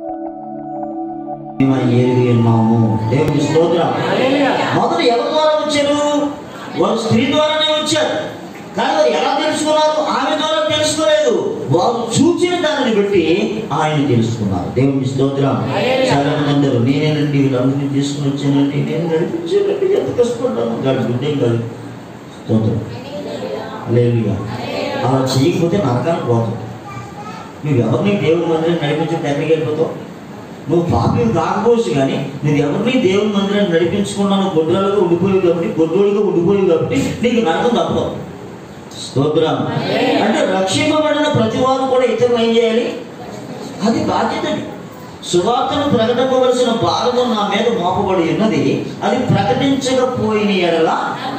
మేము ఆయన ఏరిగి ఉన్నాము దేవుని స్తోత్రం మొదట ఎవరి ద్వారా వచ్చారు వారు స్త్రీ ద్వారానే వచ్చారు కానీ వారు ఎలా తెలుసుకున్నారు ఆమె ద్వారా తెలుసుకోలేదు వారు చూచిన దానిని బట్టి ఆయన తెలుసుకున్నారు దేవుని స్తోత్రం చాలా మంది అందరూ నేనేనండి వీళ్ళందరినీ తీసుకుని వచ్చానండి నేను నడిపించానండి ఎంత కష్టపడ్డాను గాడి బిడ్డే కాదు స్తోత్రం లేదుగా అలా చేయకపోతే నరకానికి పోతుంది నువ్వు ఎవరిని దేవుని మందిరం నడిపించడం ఎక్కడికి వెళ్ళిపోతావు నువ్వు పాపం కాకపోవచ్చు కానీ నువ్వు ఎవరిని దేవుని మందిరాన్ని నడిపించకుండా నువ్వు గొడ్రాలుగా ఉండిపోయావు కాబట్టి గొడ్డోడుగా ఉండిపోయావు కాబట్టి నీకు నరకం తప్పదు స్తోత్రం అంటే రక్షింపబడిన ప్రతి వారు కూడా ఇతరులు ఏం చేయాలి అది బాధ్యతని సువార్తను ప్రకటింపవలసిన భారము నా మీద మోపబడి ఉన్నది అది ప్రకటించకపోయిన ఎడల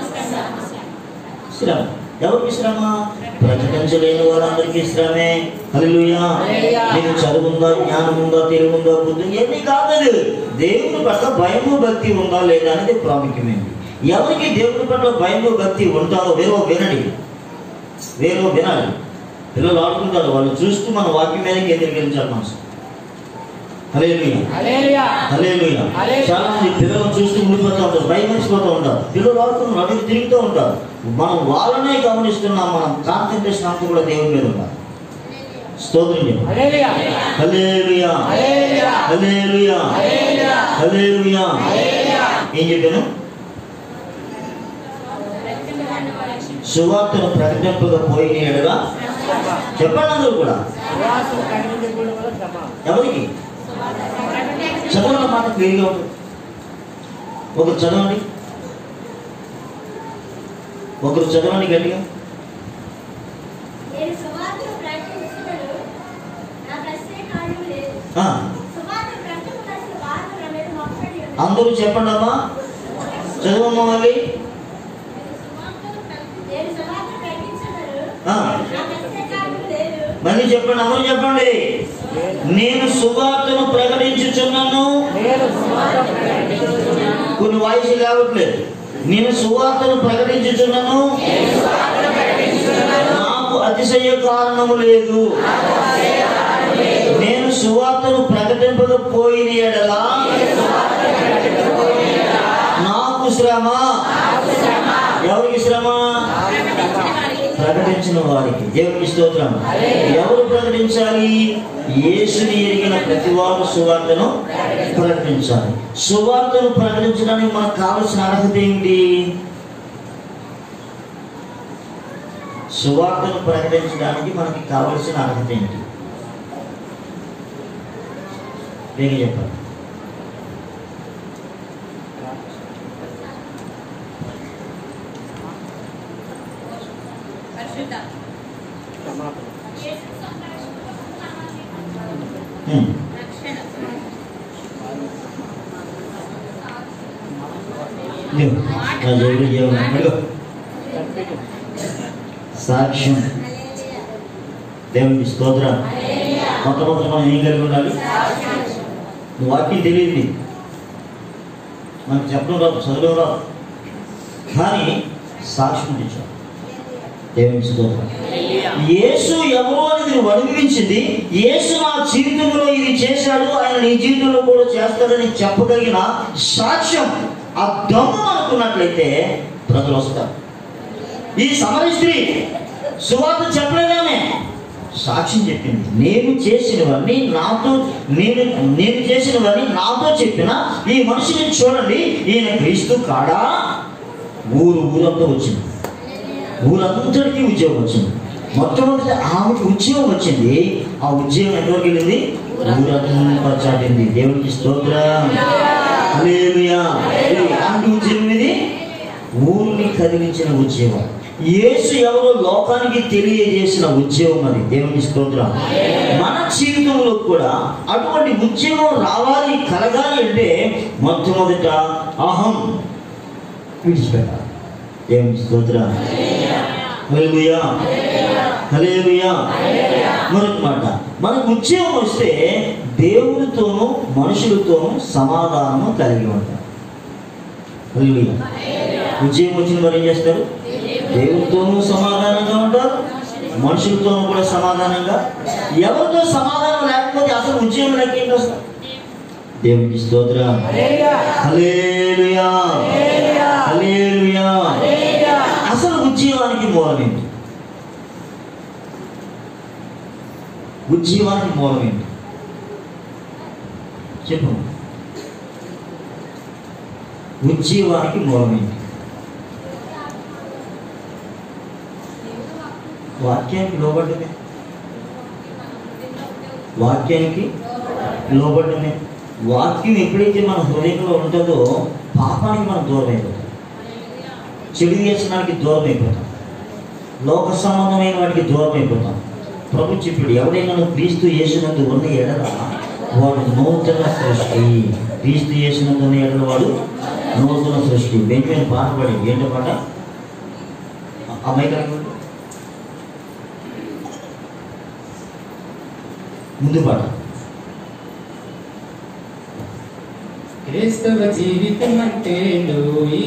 శ్రమ ఎవరికి శ్రమ ప్రకటించలేని వారందరికీ శ్రమే హల్లెలూయా హల్లెలూయా. నీకు చదువుందా జ్ఞానం ఉందా తెలివి ఉందా బుద్ధి ఏమీ కాదు దేవుని పట్ల భయము భక్తి ఉందా లేదా అనేది ప్రాముఖ్యమైనది ఎవరికి దేవుని పట్ల భయము భక్తి ఉంటారో వేరో వినండి వేరో వినాలి పిల్లలు ఆడుకుంటారు వాళ్ళు చూస్తూ మన వాక్యం మీద కేంద్రీకరించాలి మనసు హల్లెలూయా హల్లెలూయా హల్లెలూయా. హల్లెలూయా. చాలా మంది పిల్లలను చూస్తూ ఉండిపోతూ ఉంటారు భయపడిపోతూ ఉంటారు పిల్లలు ఆడుతున్నారు అడిగి తిరుగుతూ ఉంటారు మనం వాళ్ళనే గమనిస్తున్నాం మనం కాన్సన్ట్రేషన్ అంతా కూడా దేవుని మీద ఉండాలి స్తోత్రం చెప్పు. హల్లెలూయా హల్లెలూయా హల్లెలూయా హల్లెలూయా హల్లెలూయా హల్లెలూయా హల్లెలూయా ఏం చెప్పాను సువార్తను ప్రకటింపకపోయిన ఎడగా చెప్పండి అందరూ కూడా సువాసన ప్రకటించకూడదు వల్ల శ్రమ ఎవరికి చదవడం మాట క్లియర్గా ఉంటుంది ఒకరు చదవండి ఒకరు చదవండి గట్టిగా నేను సువార్తను ప్రకటించుటను నా ప్రశ్నే కారణం లేదు. ఆ, సువార్త ప్రకటించవలసిన భారత నా మీద మోపబడి ఉన్నది. అందరూ చెప్పండి అమ్మా చదవమ్మా మళ్ళీ నేను సువార్త ప్రకటించుటను ఆ. నా ప్రశ్నే కారణం లేదు. మళ్ళీ చెప్పండి అందరూ చెప్పండి నేను సువార్తను ప్రకటించుచున్నాను నేను సువాసన ప్రకటించుచున్నాను కొన్ని వాయిస్ లేవట్లేదు నేను సువార్తను ప్రకటించుచున్నాను నాకు అతిశయ కారణము లేదు నేను సువార్తను ప్రకటింపకపోయిన ఎడల నాకు శ్రమ ఎవరికి శ్రమ ప్రకటించిన వారికి దేవునికి స్తోత్రం ఎవరు ప్రకటించాలి యేసుని ఎరిగిన ప్రతి వారు సువార్తను ప్రకటించాలి సువార్తను ప్రకటించడానికి మనకు కావలసిన అర్హత ఏంటి సువార్తను ప్రకటించడానికి మనకి కావలసిన అర్హత ఏంటి వేగ చెప్పండి క్షమాపణ హ్మ్. లేవు. నా జోడు జీవనం. అడుగు. కనిపెట్టు సాక్ష్యం దేవునికి స్తోత్రం మొట్టమొదటి మనం ఏం కలిగి ఉండాలి నువ్వు వాక్యం తెలియదు నీకు. మనకు చెప్పడం రాదు చదవడం రాదు కానీ సాక్ష్యం తెచ్చావు దేవునికి స్తోత్రం యేసు ఎవరో అనేది నువ్వు అనుభవించింది యేసు నా జీవితంలో ఇది చేశాడు ఆయన నీ జీవితంలో కూడా చేస్తాడని చెప్పగలిగిన సాక్ష్యం ఆ దమ్ము అనుకున్నట్లయితే ప్రజలు వస్తారు ఈ సమర స్త్రీ సువార్త చెప్పలేదామే సాక్ష్యం చెప్పింది నేను చేసినవన్నీ నాతో నేను నేను చేసినవన్నీ నాతో చెప్పిన ఈ మనిషిని చూడండి ఈయన క్రీస్తు కాడా ఊరు ఊరంతా వచ్చింది ఊరందరికీ ఉద్యోగం వచ్చింది మొట్టమొదటి ఆమెకి ఉద్యోగం వచ్చింది ఆ ఉద్యోగం ఎంతవరకు వెళ్ళింది ఊరంతా చాటింది దేవునికి స్తోత్రం హల్లెలూయా. ఇది ఎలాంటి ఉద్యోగం ఇది ఊరిని కదిలించిన ఉద్యోగం యేసు ఎవరో లోకానికి తెలియజేసిన ఉద్యోగం అది దేవుని స్తోత్రం మన జీవితంలో కూడా అటువంటి ఉద్యోగం రావాలి కలగాలి అంటే మొట్టమొదట అహం విడిచిపెట్టాలి దేవుని స్తోత్రం హల్లెలూయా హల్లెలూయా మరొక మాట మనకు ఉద్యోగం వస్తే దేవునితోనూ మనుషులతోనూ సమాధానము కలిగి ఉంటారు హల్లెలూయా ఉద్యోగం వచ్చిన వారు ఏం చేస్తారు దేవునితోనూ సమాధానంగా ఉంటారు మనుషులతో కూడా సమాధానంగా ఎవరితో సమాధానం లేకపోతే అసలు ఉద్యోగం లెక్కేంటి అసలు దేవునికి స్తోత్రం హల్లెలూయా. హల్లెలూయా హల్లెలూయా. హల్లెలూయా హల్లెలూయా. అసలు ఉద్యోగానికి మూలం ఏంటి ఉద్యోగానికి మూలం ఏంటి చెప్పు ఉద్యోగానికి మూలం ఏంటి వాక్యానికి లోబడ్డమే వాక్యానికి లోబడ్డమే వాక్యం ఎప్పుడైతే మన హృదయంలో ఉంటుందో పాపానికి మనం దూరం అయిపోతాం చెడు వ్యసనానికి దూరం అయిపోతాం లోక సంబంధమైన వాటికి దూరం అయిపోతాం ప్రభు చెప్పాడు ఎవడైనా క్రీస్తు చేసినందు ఉన్న ఎడల వాడు నూతన సృష్టి క్రీస్తు చేసినందు ఉన్న ఎడల వాడు నూతన సృష్టి బెంజమిన్ పాట పాడి ఏంటో పాట అమ్మాయి కలిగి ముందు పాట క్రైస్తవ జీవితం అంటే లోయి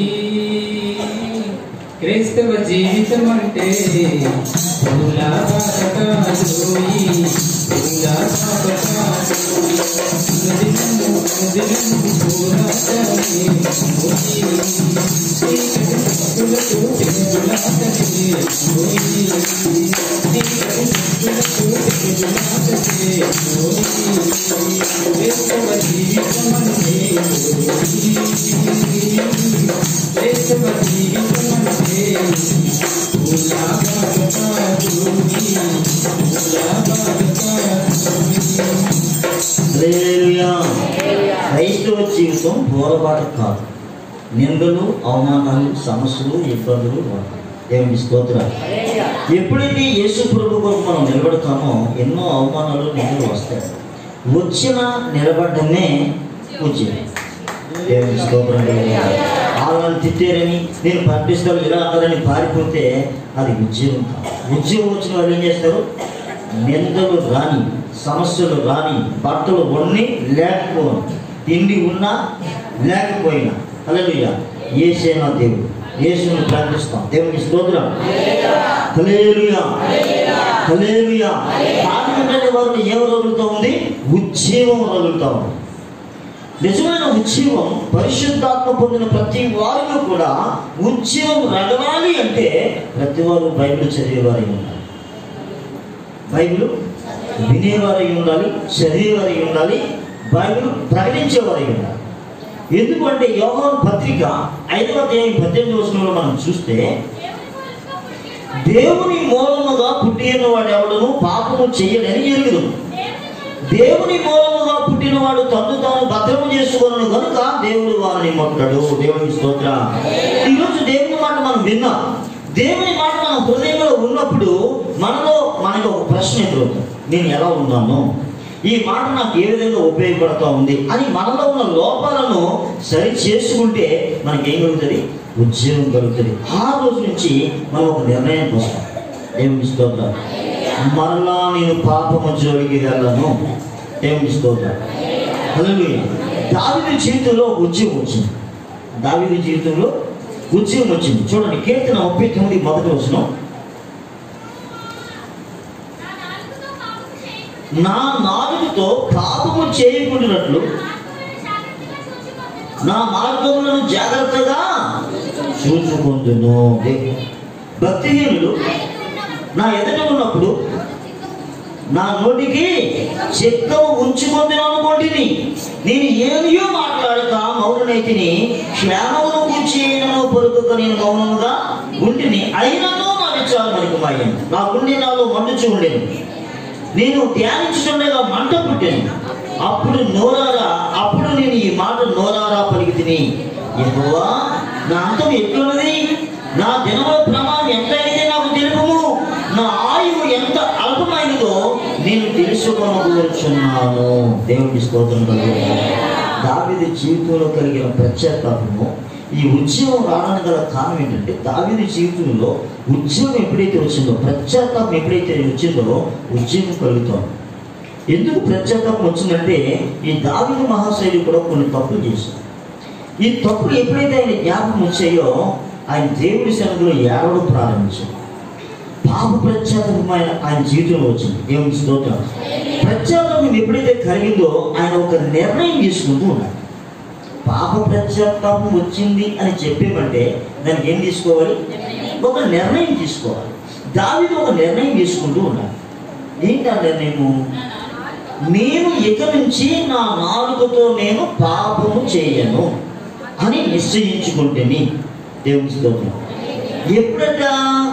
క్రైస్తవ జీవితం అంటే పూలా బాధకాలోయి పూలా బాధకాలోయి నదిలను నదిలను పోరాటమే ఓయి చీకటి శక్తులకు తెలుగులాటమే ఓయి చీకటి శక్తులకు తెలుగులాటమే ఓయి క్రైస్తవ జీవితం అంటే క్రైస్తవ జీవితం అంటే పూలా బాధకాలోయి పూలా బాధకాలోయి హల్లెలూయా. క్రైస్తవ జీవితం బోరబాట కాదు నిందలు అవమానాలు సమస్యలు ఇబ్బందులు ఉంటాయి. దేవుని స్తోత్రాలు హల్లెలూయా. ఎప్పుడైతే యేసు ప్రభు కొరకు మనం నిలబడతామో ఎన్నో అవమానాలు నిందలు వస్తాయి వచ్చిన నిలబడమే ఉద్యోగం దేవుని స్తోత్రం వాళ్ళని తిట్టారని నేను పంపిస్తాను ఇలా అన్నారని పారిపోతే అది ఉద్యోగం కాదు ఉద్యోగం వచ్చిన వాళ్ళు ఏం చేస్తారు నిందలు రాని సమస్యలు రాని బట్టలు ఉన్ని లేకపోను తిండి ఉన్నా లేకపోయినా హల్లెలూయా ఏసేనా దేవుడు యేసుని ప్రార్థిస్తాం దేవుని స్తోత్రం హల్లెలూయా హల్లెలూయా తాకినటువంటి వారిని ఏం రగులుతూ ఉంది ఉద్యోగం రగులుతూ ఉంది నిజమైన ఉద్యోగం పరిశుద్ధాత్మ పొందిన ప్రతి వారిలో కూడా ఉద్యోగం రగవాలి అంటే ప్రతి వారు బైబిల్ చదివేవారై ఉండాలి బైబిల్ వినేవారై ఉండాలి చదివేవారై ఉండాలి బైబిల్ ప్రకటించేవారై ఉండాలి ఎందుకంటే యోగం పత్రిక ఐదవ అధ్యాయం పద్దెనిమిది వచనంలో మనం చూస్తే దేవుని మూలముగా పుట్టిన వాడు ఎవడను పాపము చెయ్యడని ఎరుగుదు దేవుని మూలముగా పుట్టినవాడు తను తాను భద్రము చేసుకున్నాను కనుక దేవుడు వారిని మొట్టడు దేవుని స్తోత్ర ఈరోజు దేవుని మాట మనం విన్నాం దేవుని మాట మన హృదయంలో ఉన్నప్పుడు మనలో మనకి ఒక ప్రశ్న ఎదురవుతుంది నేను ఎలా ఉన్నాను ఈ మాట నాకు ఏ విధంగా ఉపయోగపడుతూ ఉంది అని మనలో ఉన్న లోపాలను సరి చేసుకుంటే మనకి ఏం కలుగుతుంది ఉద్యోగం కలుగుతుంది ఆ రోజు నుంచి మనం ఒక నిర్ణయానికి వస్తాం దేవుని స్తోత్రం మరలా నేను పాపము జోలికి వెళ్ళను దేవుని స్తోత్రం హల్లెలూయా దావిది జీవితంలో ఒక ఉద్యోగం వచ్చింది దావిది జీవితంలో ఉద్యోగం వచ్చింది చూడండి కీర్తన ముప్పై తొమ్మిది మొదటి వచనం నా నాలుగుతో పాపము చేయకుండానట్లు నా మార్గములను జాగ్రత్తగా చూసుకుందును భక్తిహీనులు నా ఎదుట ఉన్నప్పుడు నా నోటికి చిక్కము ఉంచుకుంది అనుకోండిని నేను ఏమియో మాట్లాడక మౌననైతిని క్షేమమును కూర్చి అయినను పొరుగుక నేను మౌనముగా ఉంటిని అయినను నా విచారం మనకు మాయను నా గుండె నాలో మండుచు ఉండేది నేను ధ్యానించుండగా మంట పుట్టాను అప్పుడు నోరారా అప్పుడు నేను ఈ మాట నోరారా పలికి తిని యెహోవా నా అంతం ఎట్లున్నది నా దినముల ప్రమాణం ఎంత అయితే నాకు తెలుపుము నా ఆయువు ఎంత అల్పమైనదో నేను తెలుసుకోనకూర్చున్నాను దేవుడి స్తోత్రం కలుగుతుంది దావిది జీవితంలో కలిగిన ప్రత్యేకము ఈ ఉద్యమం రావడానికి గల కారణం ఏంటంటే దావిది జీవితంలో ఉద్యమం ఎప్పుడైతే వచ్చిందో ప్రత్యేకం ఎప్పుడైతే వచ్చిందో ఉద్యమం కలుగుతాం ఎందుకు ప్రత్యేకం వచ్చిందంటే ఈ దావిది మహాశైలి కూడా కొన్ని తప్పులు చేశారు ఈ తప్పులు ఎప్పుడైతే ఆయన జ్ఞాపకం వచ్చాయో ఆయన దేవుడి సన్నిధిలో ఏడవడం ప్రారంభించాడు పాప ప్రత్యేకమైన ఆయన జీవితంలో వచ్చింది దేవుని స్తోత్రం ప్రత్యేకం ఎప్పుడైతే కలిగిందో ఆయన ఒక నిర్ణయం తీసుకుంటూ ఉన్నాడు పాప ప్రత్యేకం వచ్చింది అని చెప్పేమంటే దానికి ఏం తీసుకోవాలి ఒక నిర్ణయం తీసుకోవాలి దావిది ఒక నిర్ణయం తీసుకుంటూ ఉన్నాడు ఏంటి ఆ నిర్ణయము నేను ఇక నుంచి నా నాలుగుతో నేను పాపము చేయను అని నిశ్చయించుకుంటేని దేవుని స్తోత్రం ఎప్పుడట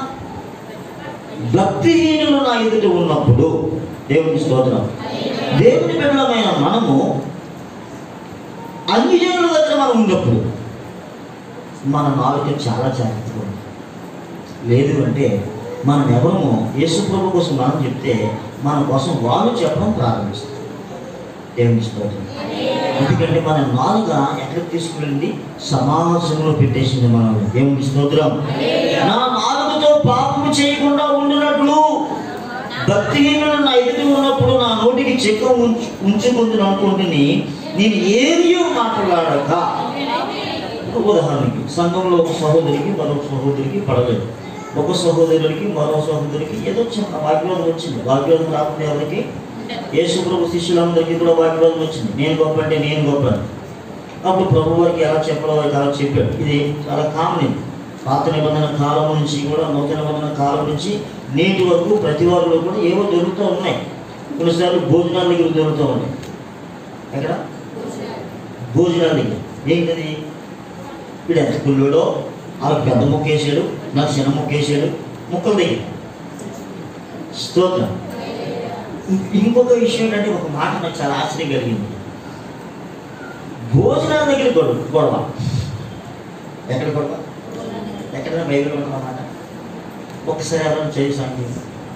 భక్తిహీనులు నా ఎదుట ఉన్నప్పుడు దేవుని స్తోత్రం దేవుని బిడ్డలమైన మనము అన్ని జనుల దగ్గర మనం ఉన్నప్పుడు మన నాలుక చాలా జాగ్రత్తగా ఉంది లేదు అంటే మనం ఎవరము యేసు ప్రభు కోసం మనం చెప్తే మన కోసం వాళ్ళు చెప్పడం ప్రారంభిస్తారు దేవుని స్తోత్రం ఎందుకంటే మన నాలుక ఎక్కడికి తీసుకువెళ్ళింది సమాజంలో పెట్టేసింది మనం దేవుని స్తోత్రం నా నాలుగుతో పాపము చేయకుండా ఉండినట్లు భక్తిహీనులు నా ఎదుటి ఉన్నప్పుడు నా నోటికి చెక్క ఉంచు ఉంచుకుంటున్నాను అనుకుంటుని నేను ఏమీ మాట్లాడక ఒక ఉదాహరణకి సంఘంలో ఒక సహోదరికి మరొక సహోదరికి పడలేదు ఒక సహోదరుడికి మరో సహోదరికి ఏదో చిన్న వాగ్వాదం వచ్చింది వాగ్వాదం రాకుండా ఎవరికి యేసు ప్రభు శిష్యులందరికీ కూడా వాగ్వాదం వచ్చింది నేను గొప్ప అంటే నేను గొప్ప అని. అప్పుడు ప్రభు వారికి ఎలా చెప్పాలో వారికి అలా చెప్పాడు ఇది చాలా కామన్ ఇది పాత నిబంధన కాలం నుంచి కూడా నూతన నిబంధన కాలం నుంచి నేటి వరకు ప్రతి వారిలో కూడా ఏవో దొరుకుతూ ఉన్నాయి కొన్నిసార్లు భోజనాల దగ్గర దొరుకుతూ ఉన్నాయి ఎక్కడ భోజనాల దగ్గర ఏంటది వీడు ఎంత కుళ్ళుడో అలా పెద్ద ముక్కేసాడు నాకు చిన్న ముక్కేసాడు ముక్కలు దగ్గర స్తోత్రం ఇం- ఇంకొక విషయం ఏంటంటే ఒక మాట నాకు చాలా ఆశ్చర్యం కలిగింది భోజనాల దగ్గర గొడవ గొడవ ఎక్కడ గొడవ ఎక్కడైనా బైబిల్ ఉన్నమాట ఒకసారి ఎవరైనా చేయి సాంఖ్యం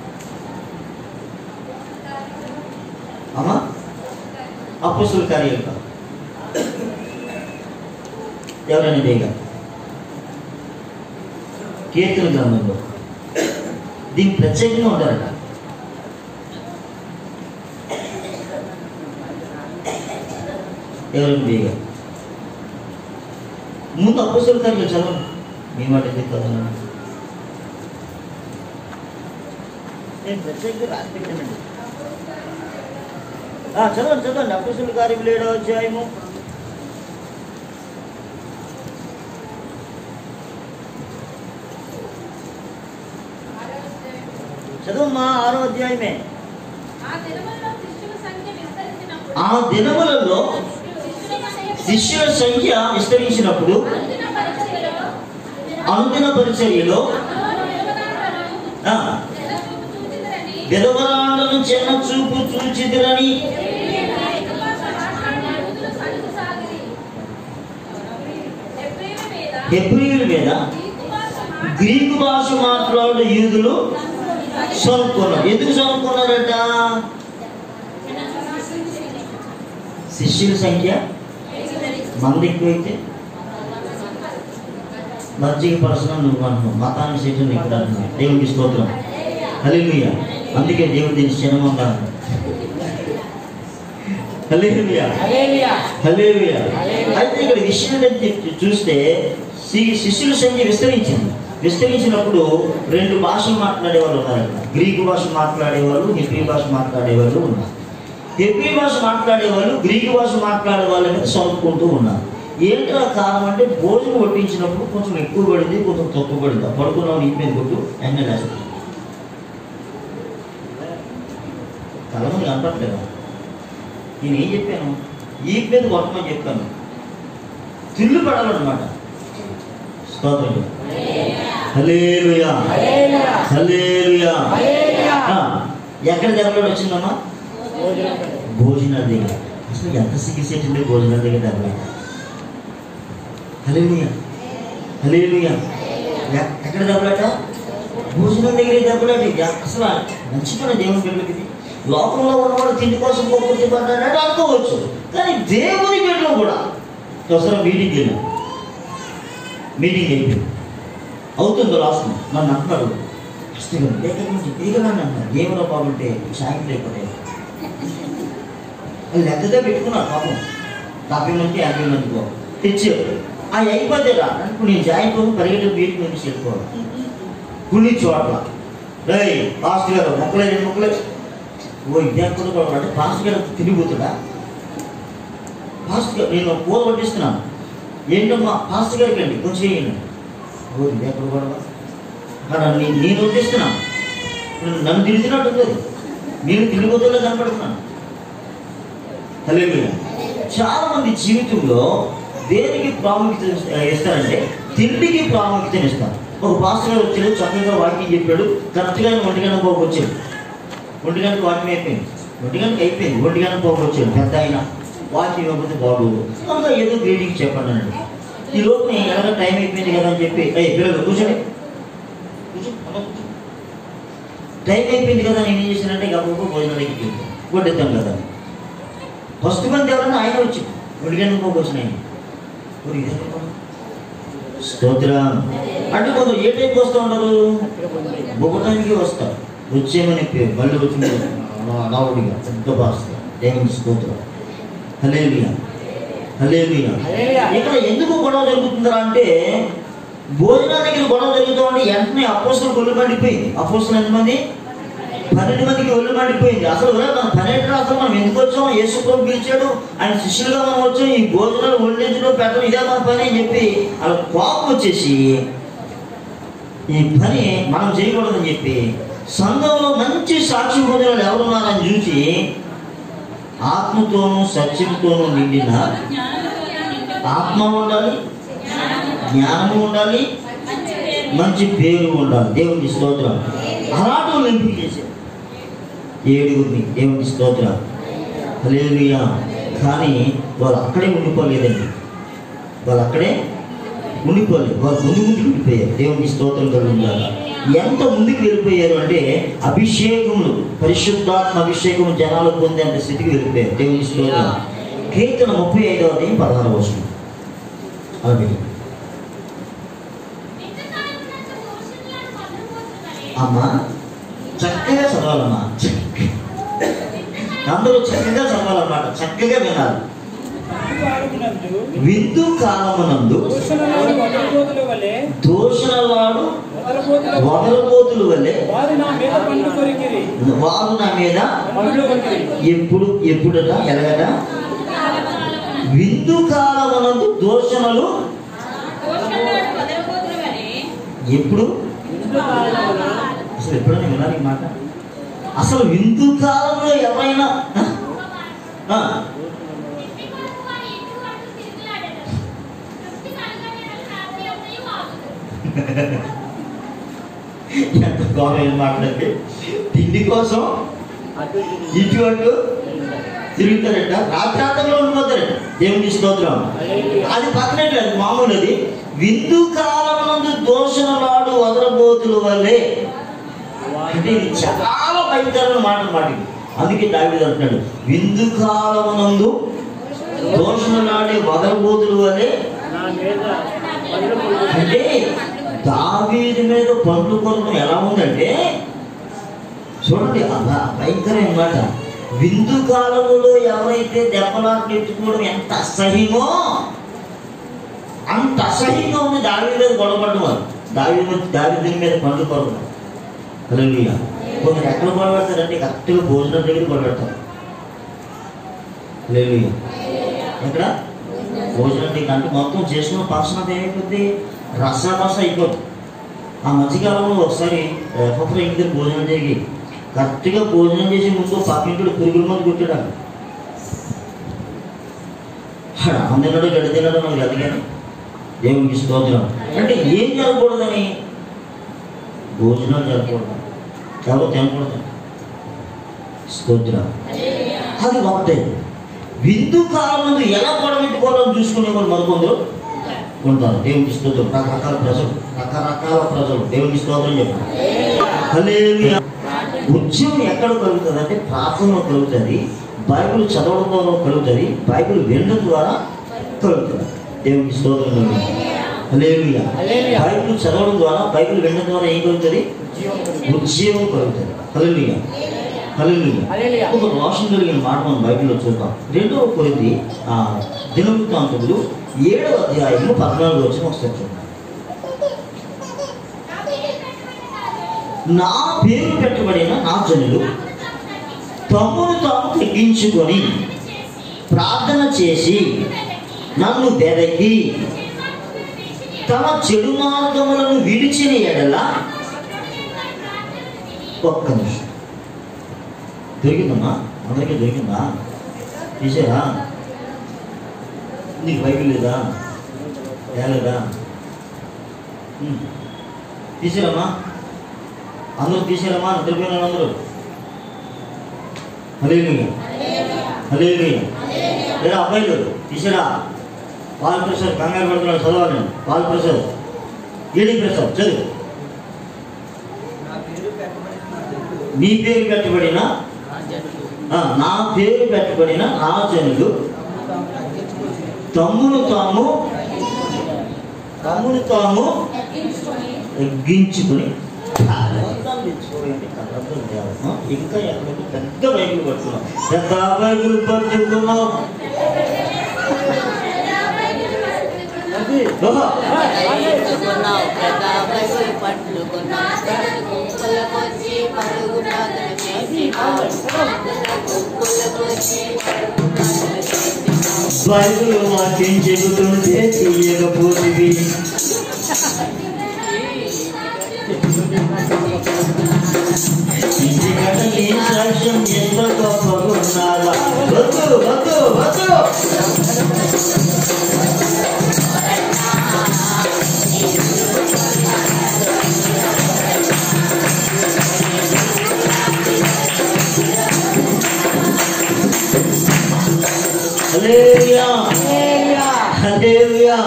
అమ్మా అప్పుసులు కార్యాలు కాదు ఎవరైనా చేయగల కీర్తన గ్రంథంలో దీనికి ప్రత్యేకంగా ఉంటారట ఎవరైనా చేయగల ముందు అప్పుసులు కార్యాలు చదవండి మీ మాట ఎందుకు కదా నేను ప్రత్యేకంగా రాసి పెట్టానండి ఆ, చదవండి చదవండి అప్పుసులు కార్యం ఏడో అధ్యాయము చదువమ్మా ఆరో అధ్యాయమే ఆ దినములలో శిష్యుల సంఖ్య విస్తరించినప్పుడు ఆ దినములలో శిష్యుల సంఖ్య శిష్యుల సంఖ్య విస్తరించినప్పుడు అందిన పరిచర్యలో అనుదిన పరిచర్యలో అమ్మవారు నిలబడాలను ఆ, జనచూపు చూచిదరని విధవరాండను చిన్న చూపు చూచిదిరని గ్రీకు భాష మాట్లాడిన యూదులు సలుగుసాగిరి. హెబ్రీయుల మీద హెబ్రియుల మీద గ్రీకు భాష మాట్లాడి గ్రీకు భాష మాట్లాడే యూదులు సనుక్కున్నారు ఎందుకు సనుక్కున్నారట శిష్యుల సంఖ్య మంది ఎక్కువైతే మజ్జిగ పర్సనల్ నువ్వు అంటున్నావు మతానికి సీట్లు ఇక్కడ అంటున్నావు దేవునికి స్తోత్రం హల్లెలూయా అందుకే దేవుడు దీన్ని క్షణమంగా హల్లెలూయా హల్లెలూయా. హల్లెలూయా అయితే ఇక్కడ విషయం ఏంటి చూస్తే శి- శిష్యుల సంఖ్య విస్తరించింది విస్తరించినప్పుడు రెండు భాషలు మాట్లాడే వాళ్ళు ఉన్నారు ఇక్కడ గ్రీకు భాష మాట్లాడేవాళ్ళు హిబ్రీ భాష మాట్లాడేవాళ్ళు ఉన్నారు హిబ్రీ భాష మాట్లాడేవాళ్ళు గ్రీకు భాష మాట్లాడే వాళ్ళ మీద చదువుకుంటూ ఉన్నారు ఏంటో కారణం అంటే భోజనం వడ్డించినప్పుడు కొంచెం ఎక్కువ పడింది కొంచెం తక్కువ పడింది పడుకున్నావు నీ మీద కొట్టు ఎండ లేస్తుంది తలమంది కనపట్లేదా నేను ఏం చెప్పాను ఈ మీద కొట్టమని చెప్పాను తిల్లు పడాలన్నమాట స్తోత్రం హల్లెలూయా హల్లెలూయా. హల్లెలూయా హల్లెలూయా. ఆ, ఎక్కడ దెబ్బలాట వచ్చిందమ్మా భోజనం పెట్టు. భోజనాల దగ్గర అసలు ఎంత సిగ్గుసేసింది భోజనాల దగ్గర దెబ్బలాట హల్లెలూయా హల్లెలూయా ఎ- ఎక్కడ దెబ్బలాట భోజనం దగ్గర దెబ్బలాట ఎ- అసలు మంచి పని దేవుని బిడ్డలకి ఇది లోకంలో ఉన్నవాడు తిండి కోసం పోగొట్టి పడ్డాడంటే అనుకోవచ్చు కానీ దేవుని బిడ్డలు కూడా ఒకసారి మీటింగ్ వెళ్ళాం మీటింగ్ అయిపోయింది అవుతుందో లాస్ట్ నన్ను అంటున్నారు అసలు ఎక్కడి నుంచి దిగలని అంటున్నారు ఏమన్నా బాగుంటే సాయం లేకపోతే లెక్కగా పెట్టుకున్నారు పాపం యాభై మంది యాభై మందికో తెచ్చారు ఆ అయిపోతే రా ఇప్పుడు నేను జాయిన్ కోసం పరిగెట్టు మీటింగ్ నుంచి వెళ్ళిపోవాలి కొన్ని చోట్ల రేయ్ పాస్టర్ గారు మొక్కలే రెండు మొక్కలే ఓ ఇదే కూడా అంటే పాస్టర్ గారు తిరిగిపోతుడా పాస్టర్ గారు నేను కూర వడ్డిస్తున్నాను ఏంటమ్మా పాస్టర్ గారికి అండి కొంచెం వేయండి ఓ ఇదే ఎక్కడ గొడవ అక్కడ నే- నేను వడ్డిస్తున్నాను ఇప్పుడు నన్ను తిరుగుతున్నట్టు ఉంది అది. నేను తిరిగిపోతున్నా కనపడుతున్నాను హల్లెలూయా చాలా మంది జీవితంలో దేనికి ప్రాముఖ్యత ఇస్త- ఇస్తారంటే తిండికి ప్రాముఖ్యత ఇస్తారు ఒక పాస్టర్ గారు వచ్చాడు చక్కగా వాక్యం చెప్పాడు కరెక్ట్గా ఆయన ఒంటి గంట పోకు వచ్చాడు ఒంటి గంటకు వాక్యం అయిపోయింది ఒంటి గంటకు అయిపోయింది ఒంటి గంట పోకు వచ్చాడు పెద్ద ఆయన వాక్యం ఇవ్వకపోతే బాగోదు కనుక ఏదో గ్రేడింగ్ చెప్పండి అన్నాడు ఈ లోపు ఎలాగ టైం అయిపోయింది కదా అని చెప్పి అయ్యి పిల్లలు కూర్చోండి కూర్చో అమ్మ కూర్చో టైం అయిపోయింది కదా నేను ఏం చేశానంటే ఇక అప్పుడు భోజనానికి వడ్డిద్దాం కదా ఫస్ట్ మంది ఎవరన్నా ఆయన వచ్చి ఒడిగాను పోకొచ్చిన ఆయన మరి ఇదే కదా. స్తోత్రం అంటే కొందరు ఏ టైంకి వస్తూ ఉంటారు బొగటానికి వస్తారు వచ్చేమని పేరు మళ్ళీ వచ్చి నావుడిగా పెద్ద భాష దేవుని స్తోత్రం హలేలుయా హలేలుయా హల్లెలూయా. ఇక్కడ ఎందుకు గొడవ జరుగుతుందా అంటే భోజనాల దగ్గర గొడవ జరుగుతూ ఉంటే వెంటనే అపోస్తులు ఒళ్ళు మండిపోయింది అపోస్తులు ఎంతమంది పన్నెండు మందికి ఒళ్ళు మండిపోయింది అసలు మన పన్నెండు అసలు మనం ఎందుకు వచ్చాం యేసు ప్రభు పిలిచాడు ఆయన శిష్యులుగా మనం వచ్చాం ఈ భోజనాలు వండించడం పెట్టడం ఇదే మన పని అని చెప్పి అలా కోపం వచ్చేసి ఈ పని మనం చేయకూడదని చెప్పి సంఘంలో మంచి సాక్షి భోజనాలు ఎవరున్నారని చూసి ఆత్మతోనూ సత్యంతోనూ నిండిన ఆత్మ ఉండాలి జ్ఞానము ఉండాలి మంచి పేరు ఉండాలి దేవుని స్తోత్రం అలాంటి వాళ్ళు ఎంపిక చేశారు ఏడుగురిని దేవుని స్తోత్రం హల్లెలూయా కానీ వాళ్ళు అక్కడే ఉండిపోలేదండి వాళ్ళు అక్కడే ఉండిపోలేదు వాళ్ళు ముందు ముందుకు వెళ్ళిపోయారు దేవుని స్తోత్రం కలుగుతుందాక ఎంత ముందుకు వెళ్ళిపోయారు అంటే అభిషేకములు పరిశుద్ధాత్మ అభిషేకం జనాలు పొందేంత స్థితికి వెళ్ళిపోయారు దేవుని స్తోత్రం కీర్తన ముప్పై ఐదవ అధ్యాయం పదహారు వస్తుంది అలా పెట్టి అమ్మా చక్కగా చదవాలమ్మా అందరూ చక్కగా చదవాలన్నమాట చక్కగా వినాలి వాడుకున్నందు విందు కాలమునందు దూషణలోని వదలబోతుల వలె దోషణవాడు వదలబోతుల వదలబోతుల వల్లే వారు నా మీద పండు కొరికిరి వారు నా మీద పండ్లు కొరికిరి ఎప్పుడు ఎప్పుడట ఎలాగట విందు కాలమునందు దోషణలు ఎప్పుడు అసలు ఎప్పుడైనా వినాలి ఈ మాట అసలు విందు కాలంలో ఎవరైనా ఆ? ఆ, ఎంత గౌరవం మాట్లాడితే తిండి కోసం ఇటు అటు తిరుగుతారట రాత్రాంతంలో ఉండిపోతారట దేవుని స్తోత్రం అది పక్కనట్టు అది మామూలు అది విందు కాలమునందు దోషణలాడు వదలబోతుల వల్లే అంటే ఇది చాలా భయంకరమైన మాట మాట ఇది. అందుకే దావిది అంటున్నాడు విందు కాలమునందు దోషణలాడే వదలబోతుల వల్లే నా మీద పండ్లు కొరికిరి అంటే దావీది మీద పండ్లు కొరకడం ఎలా ఉందంటే చూడండి అలా భయంకరమైన మాట విందు కాలములో ఎవరైతే దెబ్బలాట నెట్టుకోవడం ఎంత అసహ్యమో అంత అసహ్యంగా ఉంది దావీ మీద గొడవపడ్డం వారు దావీ మీద దావీ మీద పండ్లు కొరకడం హల్లెలూయా కొందరు ఎక్కడ గొడవడతారంటే కరెక్ట్గా భోజనం దగ్గర గొడవడతారు హల్లెలూయా ఎక్కడ భోజనం దగ్గర అంటే మొత్తం చేసుకున్న ఫంక్షన్ అంతా ఏమైపోద్ది రసాబస అయిపోద్ది ఆ మధ్యకాలంలో ఒకసారి ఒక్కొక్కరు ఇంటి దగ్గర భోజనం జరిగి కరెక్ట్గా భోజనం చేసి ముందు పక్కింటి పురుగుల మంది కొట్టాడు అందరినాడు గడ్డ తిన్నాడు నాకు గది కానీ దేవునికి స్తోత్రం అంటే ఏం జరగకూడదని భోజనాలు జరగకూడదు ఎవరు తినకూడదు స్తోత్రం అది ఒకటే విందు కాలం ఎలా పొడగెట్టుకోవాలని చూసుకునేవారు మరికొందరు ఉంటారు దేవునికి స్తోత్రం రకరకాల ప్రజలు రకరకాల ప్రజలు దేవునికి స్తోత్రం చెప్పండి హల్లెలూయా. ఉద్యమం ఎక్కడ కలుగుతుంది అంటే ప్రార్థనలో కలుగుతుంది బైబిల్ చదవడం ద్వారా కలుగుతుంది బైబిల్ వినడం ద్వారా కలుగుతుంది దేవునికి స్తోత్రం కలుగుతుంది హల్లెలూయా. హల్లెలూయా. బైబిల్ చదవడం ద్వారా బైబిల్ వినడం ద్వారా ఏం కలుగుతుంది జీవం కొరికిరి ఉద్యమం కలుగుతుంది హల్లెలూయా హల్లెలూయా హల్లెలూయా. ఒక రోషం కలిగిన మాట మనం బైబిల్లో చూద్దాం రెండవ కొరింది ఆ దినవృత్తాంతములు ఏడవ అధ్యాయము పద్నాలుగు వచ్చిన ఒకసారి చూద్దాం నా పేరు పెట్టబడిన నా జనులు తమ్మును తాము తగ్గించుకొని ప్రార్థన చేసి నన్ను వెదకి తమ చెడు మార్గములను విడిచిన ఎడల ఒక్క నిమిషం దొరికిందమ్మా అందరికీ దొరికిందా తీసారా నీకు బైబిల్ లేదా లేదా తీసారమ్మా అందరూ తీసారమ్మా నిద్రపోయిన అందరూ హలేలుగా హలేలుగా లేదా అబ్బాయిలు తీసారా పాల్ ప్రసాద్ కంగారు పడుతున్నాడు చదవాలి నేను పాల్ ప్రసాద్ ఏడి ప్రసాద్ చదువు మీ పేరు పెట్టబడిన ఆ, నా పేరు పెట్టబడిన నా జనులు తమ్మును తాము తమ్మును తాము తగ్గించుకుని కళ్ళద్దాలు తెచ్చుకోవాలంటే కళ్ళద్దాలు తేవాలి. ఆ, ఇంకా ఎక్కడికి పెద్ద బైబిల్ పట్టుకున్నాం పెద్ద బైబిల్ పట్టుకున్నాం అది ఓహో, పట్టుకున్నావు పెద్ద బస్సు పట్టుకున్నావు గుంపులకొచ్చి పరుగు ప్రార్థన చేసి గుంపులకొచ్చి పరుగు ప్రార్థన చేసి బైబిల్ వాక్యం చెబుతుంటే తీయకపోతుంది ఇంటికడ నీ సాక్ష్యం ఎంత గొప్పగున్నారా వద్దు వద్దు వద్దు హల్లెలూయా హల్లెలూయా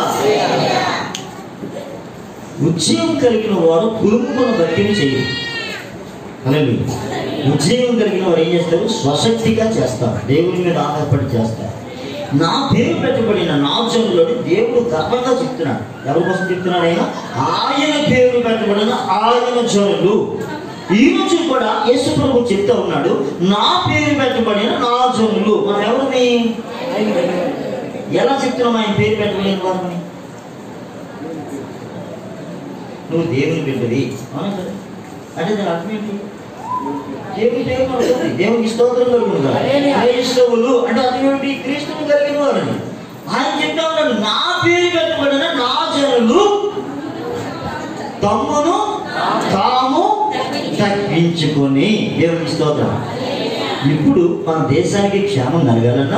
ఉద్యమం కలిగిన వాడు కుటుంబం బట్టిని చేయడు హల్లెలూయా ఉద్యమం కలిగిన వాడు ఏం చేస్తారు స్వశక్తిగా చేస్తారు దేవుని మీద ఆధారపడి చేస్తారు నా పేరు పెట్టబడిన నా జనులని దేవుడు గర్వంగా చెప్తున్నాడు ఎవరి కోసం చెప్తున్నాడు ఆయన ఆయన పేరు పెట్టబడిన ఆయన జనులు ఈ రోజు కూడా యేసు ప్రభు చెప్తా ఉన్నాడు నా పేరు పెట్టబడిన నా జనులు మనం ఎవరిని ఎలా చెప్తున్నాం ఆయన పేరు పెట్టబడిన వారిని నువ్వు దేవుని బిడ్డవి అవునా కదా అంటే దాని అర్థం ఏంటి దేవుని పేరు మనకుంది దేవునికి స్తోత్రం కలుగునుగా క్రైస్తవులు అంటే అర్థం ఏంటి క్రీస్తుని కలిగిన వారని ఆయన చెప్తా ఉన్నాడు నా పేరు పెట్టబడిన నా జనులు తమ్మును తాము తగ్గించుకొని దేవునికి స్తోత్రం ఇప్పుడు మన దేశానికి క్షేమం కలగాలన్నా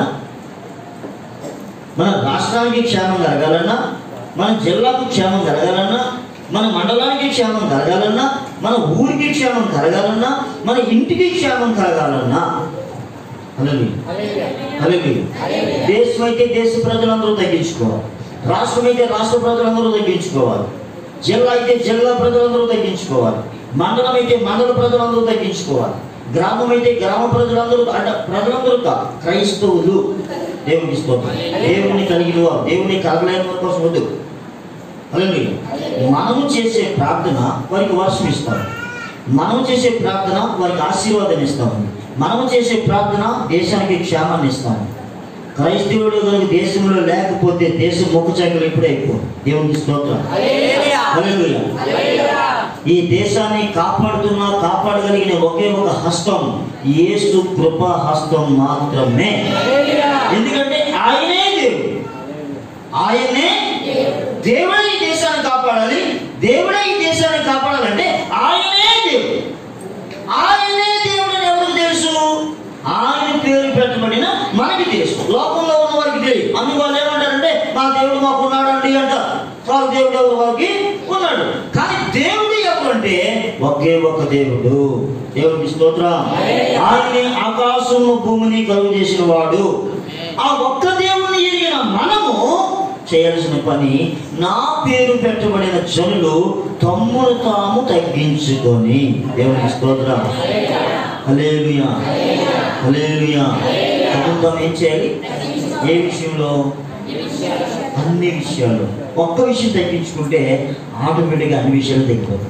మన రాష్ట్రానికి క్షేమం కలగాలన్నా మన జిల్లాకు క్షేమం కలగాలన్నా మన మండలానికి క్షేమం కలగాలన్నా మన ఊరికి క్షేమం కలగాలన్నా మన ఇంటికి క్షేమం కలగాలన్నా అలాగే అలాగే దేశం అయితే దేశ ప్రజలందరూ తగ్గించుకోవాలి రాష్ట్రం అయితే రాష్ట్ర ప్రజలందరూ తగ్గించుకోవాలి జిల్లా అయితే జిల్లా ప్రజలందరూ తగ్గించుకోవాలి మండలం అయితే మండల ప్రజలందరూ తగ్గించుకోవాలి గ్రామం అయితే గ్రామ ప్రజలందరూ అంటే ప్రజలందరూ కాదు క్రైస్తవులు దేవునికి స్తోత్రం దేవుని కలిగిన వారు దేవుని కలగలేని వారి కోసం వద్దు అలాగే మనము చేసే ప్రార్థన వారికి వర్షం ఇస్తాం మనము చేసే ప్రార్థన వారికి ఆశీర్వాదం ఇస్తాము మనము చేసే ప్రార్థన దేశానికి క్షేమాన్ని ఇస్తాము క్రైస్తవుడు కనుక దేశంలో లేకపోతే దేశం మొక్క చెక్కలు ఎప్పుడే అయిపో దేవునికి స్తోత్రం హల్లెలూయా. ఈ దేశాన్ని కాపాడుతున్న కాపాడగలిగిన ఒకే ఒక హస్తం యేసు కృప హస్తం మాత్రమే ఎందుకంటే ఆయనే దేవుడు ఆయనే దేవుడే ఈ దేశాన్ని కాపాడాలి దేవుడే ఈ దేశాన్ని కాపాడాలంటే ఆయనే దేవుడు ఆయనే దేవుడు అని ఎవరికి తెలుసు ఆయన పేరు పెట్టబడిన మనకి తెలుసు లోకంలో ఉన్న వారికి తెలియదు అందుకు వాళ్ళు ఏమంటారంటే మా దేవుడు మాకు ఉన్నాడండి అంటారు సార్ దేవుడు ఎవరు వారికి ఉన్నాడు కానీ దేవుడు ఎవరు అంటే ఒకే ఒక దేవుడు దేవుడికి స్తోత్రం ఆయనే ఆకాశము భూమిని కలుగు చేసిన వాడు ఆ ఒక్క దేవుడిని ఎరిగిన మనము చేయాల్సిన పని నా పేరు పెట్టబడిన జనులు తమ్మును తాము తగ్గించుకొని దేవునికి స్తోత్రం హలేలుయా హలేలుయా తమ్మును తాము ఏం చేయాలి ఏ విషయంలో అన్ని విషయాలు ఒక్క విషయం తగ్గించుకుంటే ఆటోమేటిక్గా అన్ని విషయాలు తగ్గిపోతాయి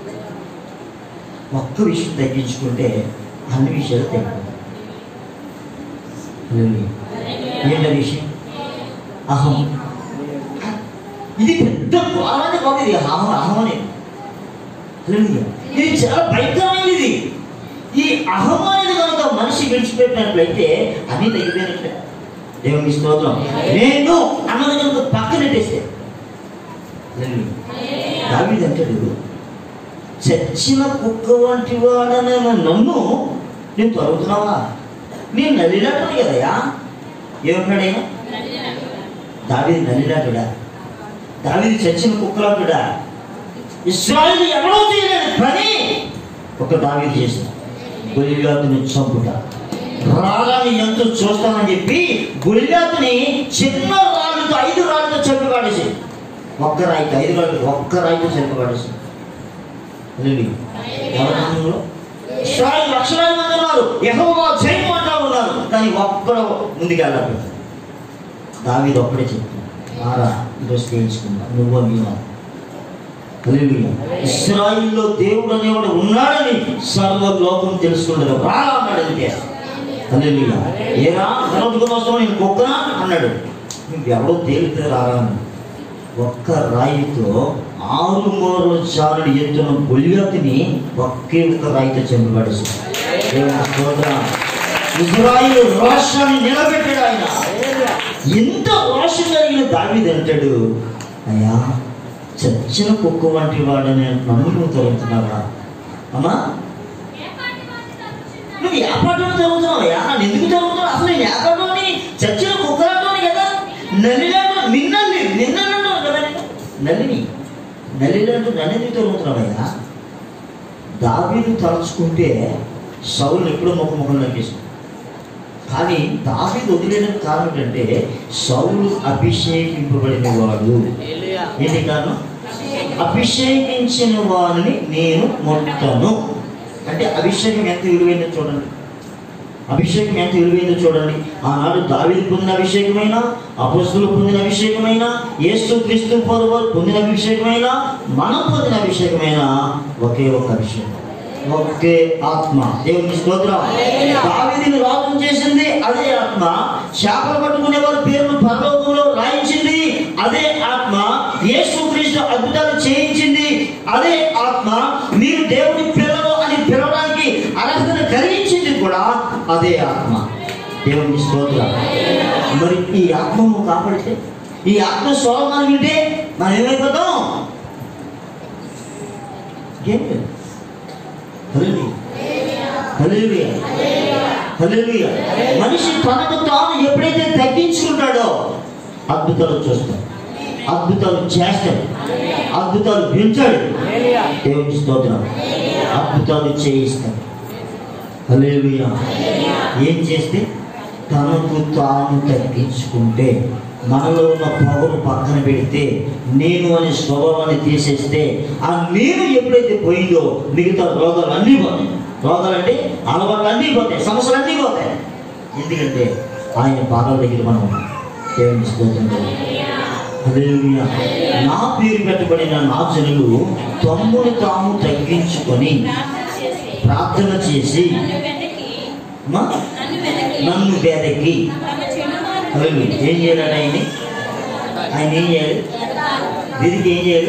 ఒక్క విషయం తగ్గించుకుంటే అన్ని విషయాలు తగ్గిపోతాయి హల్లెలూయా. ఏంటి ఆ విషయం అహం ఇది పెద్ద ఘోరమైన బాబు ఇది అహం అహం అనేది హల్లెలూయా. ఇది చాలా భయంకరమైనది ఈ అహం అనేది కనుక మనిషి విడిచిపెట్టినట్లయితే అన్ని తగ్గిపోయినట్లే దేవుని స్తోత్రం నేను అన్నది కనుక పక్కనెట్టేస్తే దావీదు అంటాడు చచ్చిన కుక్క వంటి వాడనే నన్ను నేను తరుగుతున్నావా నేను నల్లిలాంటి కదయా ఏమంటాడైనా దావీది నల్లిలాంటిడా దావీది చచ్చిన కుక్కలాంటిడా ఇస్రాయల్ ఎవరో చేయలేని పని ఒక దావీది చేసిన గొలియాతుని చంపుట రాళ్ళని ఎంత చూస్తానని చెప్పి గొలియాతుని చిన్న రాళ్ళతో ఐదు రాళ్ళతో చంపి పాడేసి ఒక్క రాయితో ఐదు రాళ్ళు ఒక్క రాయితో చంపి పాడేసి ఎవరు ఇస్రాయల్ లక్షలాది మంది ఉన్నారు యెహోవా జయం అంటా ఉన్నారు కానీ ఒక్కడు ముందుకెళ్ళాలి దావీదు ఒక్కడే చెప్తాను ఆరా ఈరోజు తేల్చుకుందా నువ్వు నీవా హల్లెలూయా. ఇస్రాయిల్లో దేవుడు అనేవాడు ఉన్నాడని సర్వ లోకం తెలుసుకున్నది రాలా అన్నాడు అంతే హల్లెలూయా. ఏరా గర్భకు వస్తావు నేను కుక్కనా అన్నాడు నువ్వు ఎవడో తేలితే రారా అన్నాడు. ఒక్క రాయితో ఆరు మూరల చారుడు ఎత్తున గొలియాతిని ఒకే ఒక్క రాయితో చంపబడేసి ఇజ్రాయిల్ రాష్ట్రాన్ని నిలబెట్టాడు ఆయన ఎంత రోషం కలిగిన దావీదు అంటాడు అయ్యా చచ్చిన కుక్క వంటి వాడని నన్ను నువ్వు తరుగుతున్నావా అమ్మా నువ్వు ఏపాటలో జరుగుతున్నావయ్యా నన్ను ఎందుకు జరుగుతున్నావు అసలు నేను ఏపాటలోని చచ్చిన కుక్కలాంటి కదా నల్లిలాంటి నిన్నల్ని నిన్నలు కదా నేను. నల్లిని నల్లిలాంటి నన్ను ఎందుకు జరుగుతున్నావయ్యా దావీదు తలుచుకుంటే సౌలు ఎప్పుడో ముఖ ముఖం నరికేసింది కానీ దావీదు వదిలేయడానికి కారణం ఏంటంటే సౌలు అభిషేకింపబడిన వాడు హల్లెలూయా. ఏంటి కారణం అభిషేకించిన వారిని నేను మొట్టను అంటే అభిషేకం ఎంత విలువైందో చూడండి అభిషేకం ఎంత విలువైందో చూడండి ఆనాడు దావీదు పొందిన అభిషేకమైన అపస్తులు పొందిన అభిషేకమైన యేసు క్రీస్తు పొరవారు పొందిన అభిషేకమైన మనం పొందిన అభిషేకమైన ఒకే ఒక అభిషేకం ఒకే ఆత్మ దేవుని స్తోత్రం దావీదిని రాజు చేసింది అదే ఆత్మ చేపలు పట్టుకునే వారి పేరును పరలోకంలో రాయించింది అదే ఆత్మ యేసు క్రీస్తు అద్భుతాలు చేయించింది అదే ఆత్మ మీరు దేవుని పిల్లలు అని పిలవడానికి అర్హతను కలిగించింది కూడా అదే ఆత్మ దేవుని స్తోత్రం మరి ఈ ఆత్మను కాపాడితే ఈ ఆత్మ స్వరం వింటే మనం ఏమైపోతాం ఏం లేదు హల్లెలూయా. హల్లెలూయా. హల్లెలూయా. మనిషి తనకు తాను ఎప్పుడైతే తగ్గించుకుంటాడో అద్భుతాలు చూస్తాడు అద్భుతాలు చేస్తాడు అద్భుతాలు పెంచాడు దేవుని స్తోత్రం అద్భుతాలు చేయిస్తాడు హల్లెలూయా ఏం చేస్తే తనకు తాను తగ్గించుకుంటే మనలో ఉన్న పొగను పక్కన పెడితే నేను అనే స్వభావాన్ని తీసేస్తే ఆ నేను ఎప్పుడైతే పోయిందో మిగతా రోగాలు అన్నీ పోతాయి రోగాలు అంటే అలవాట్లు అన్నీ పోతాయి సమస్యలు అన్నీ పోతాయి ఎందుకంటే ఆయన పాదాల దగ్గర మనం ఉన్నాం. దేవుని స్తోత్రం హల్లెలూయా. నా పేరు పెట్టబడిన నా జనులు తమ్మును తాము తగ్గించుకొని ప్రార్థన చేసి మా నన్ను వేదకి హల్లెలూయా. ఏం చేయాలంటే ఆయన ఆయన ఏం చేయాలి వీరికి ఏం చేయాలి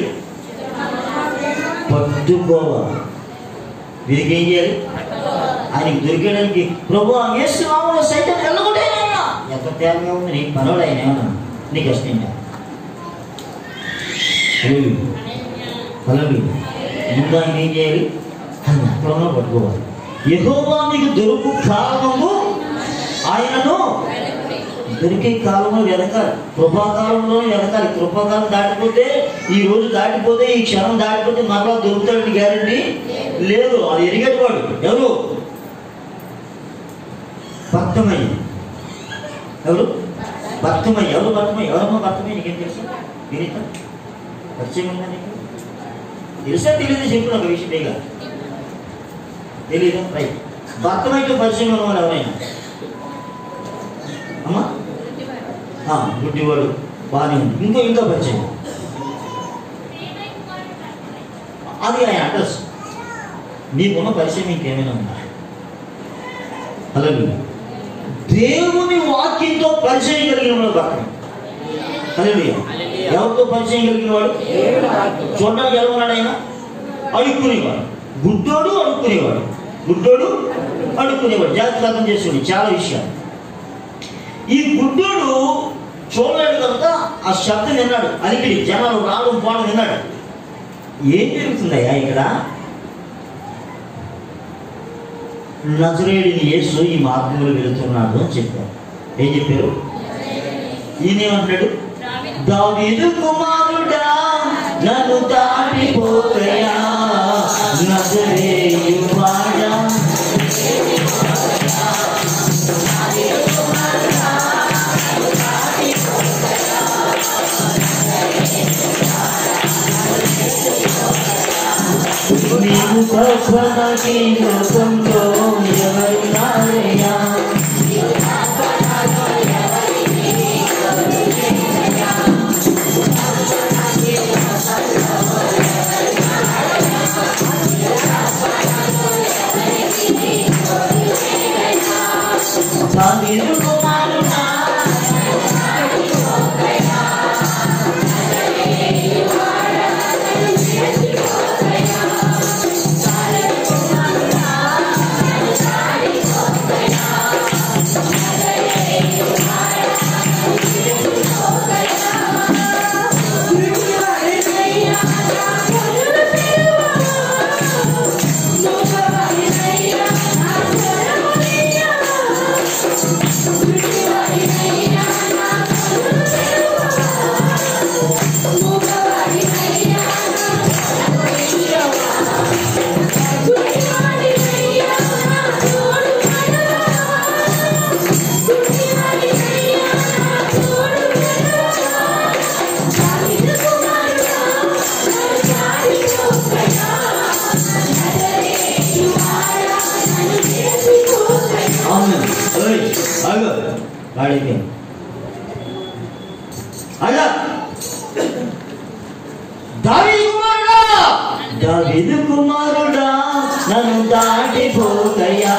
పట్టుకోవాలి వీరికి ఏం చేయాలి ఆయనకి దొరికేయడానికి ప్రభు యేసు నామములో సైతం వెళ్ళగొట్టేనా ఎంత తేలిగా ఉంది నీకు పనులు ఆయన ఏమన్నా నీకు ఇష్టంగా అలాగే ముందు ఆయన ఏం చేయాలి ఆయన ఎక్కడన్నా పట్టుకోవాలి యెహోవా మీకు దొరుకు కాలము ఆయనను దొరికే కాలంలో వెనకాలి కృపాకాలంలో వెనకాలి కృపాకాలం దాటిపోతే ఈ రోజు దాటిపోతే ఈ క్షణం దాటిపోతే మరలా దొరుకుతాడని గ్యారంటీ లేదు అది ఎరిగేవాడు ఎవరు భక్తమయ్య ఎవరు భక్తమయ్య ఎవరు భక్తమయ్య ఎవరమ్మా భక్తమయ్య నీకేం తెలుసు వినీత పరిచయం ఉందా నీకు తెలుసా తెలియదు చెప్పు నాకు విషయం పైగా తెలీదు రైట్ భక్తమైతే పరిచయం ఉన్న వాళ్ళు ఎవరైనా అమ్మా ఆ, గుడ్డివాడు బాగానే ఉంది ఇంకో ఇంకో పరిచయం అది ఆయన అడ్రస్ నీకున్న పరిచయం ఇంకేమైనా ఉందా అలాగే దేవుని వాక్యంతో పరిచయం కలిగిన వాడు భక్తుడు హల్లెలూయా. ఎవరితో పరిచయం కలిగిన వాడు చూడడానికి ఎలా ఉన్నాడు ఆయన అడుక్కునేవాడు గుడ్డోడు అడుక్కునేవాడు గుడ్డోడు అడుక్కునేవాడు జాగ్రత్త అర్థం చేసుకోండి చాలా విషయాలు ఈ గుడ్డోడు చూడలేడు కనుక ఆ శబ్దం విన్నాడు అలిపిడి జనాలు రావడం పోవడం విన్నాడు ఏం జరుగుతుందయ్యా ఇక్కడ నజరేడిని యేసు ఈ మార్గంలో వెళుతున్నాడు అని చెప్పారు ఏం చెప్పారు ఈయనేమంటాడు దావీదు కుమారుడా నన్ను దాటిపోతయా నజరేయువాడా నీవు తప్పనకి లోకంలో ఎవరున్నారయ్యా దావీదు కుమారుడా అవును ఓయ్ ఆగు వాడికి అలా దావీదు కుమారుడా దావీదు కుమారుడా నన్ను దాటిపోకయా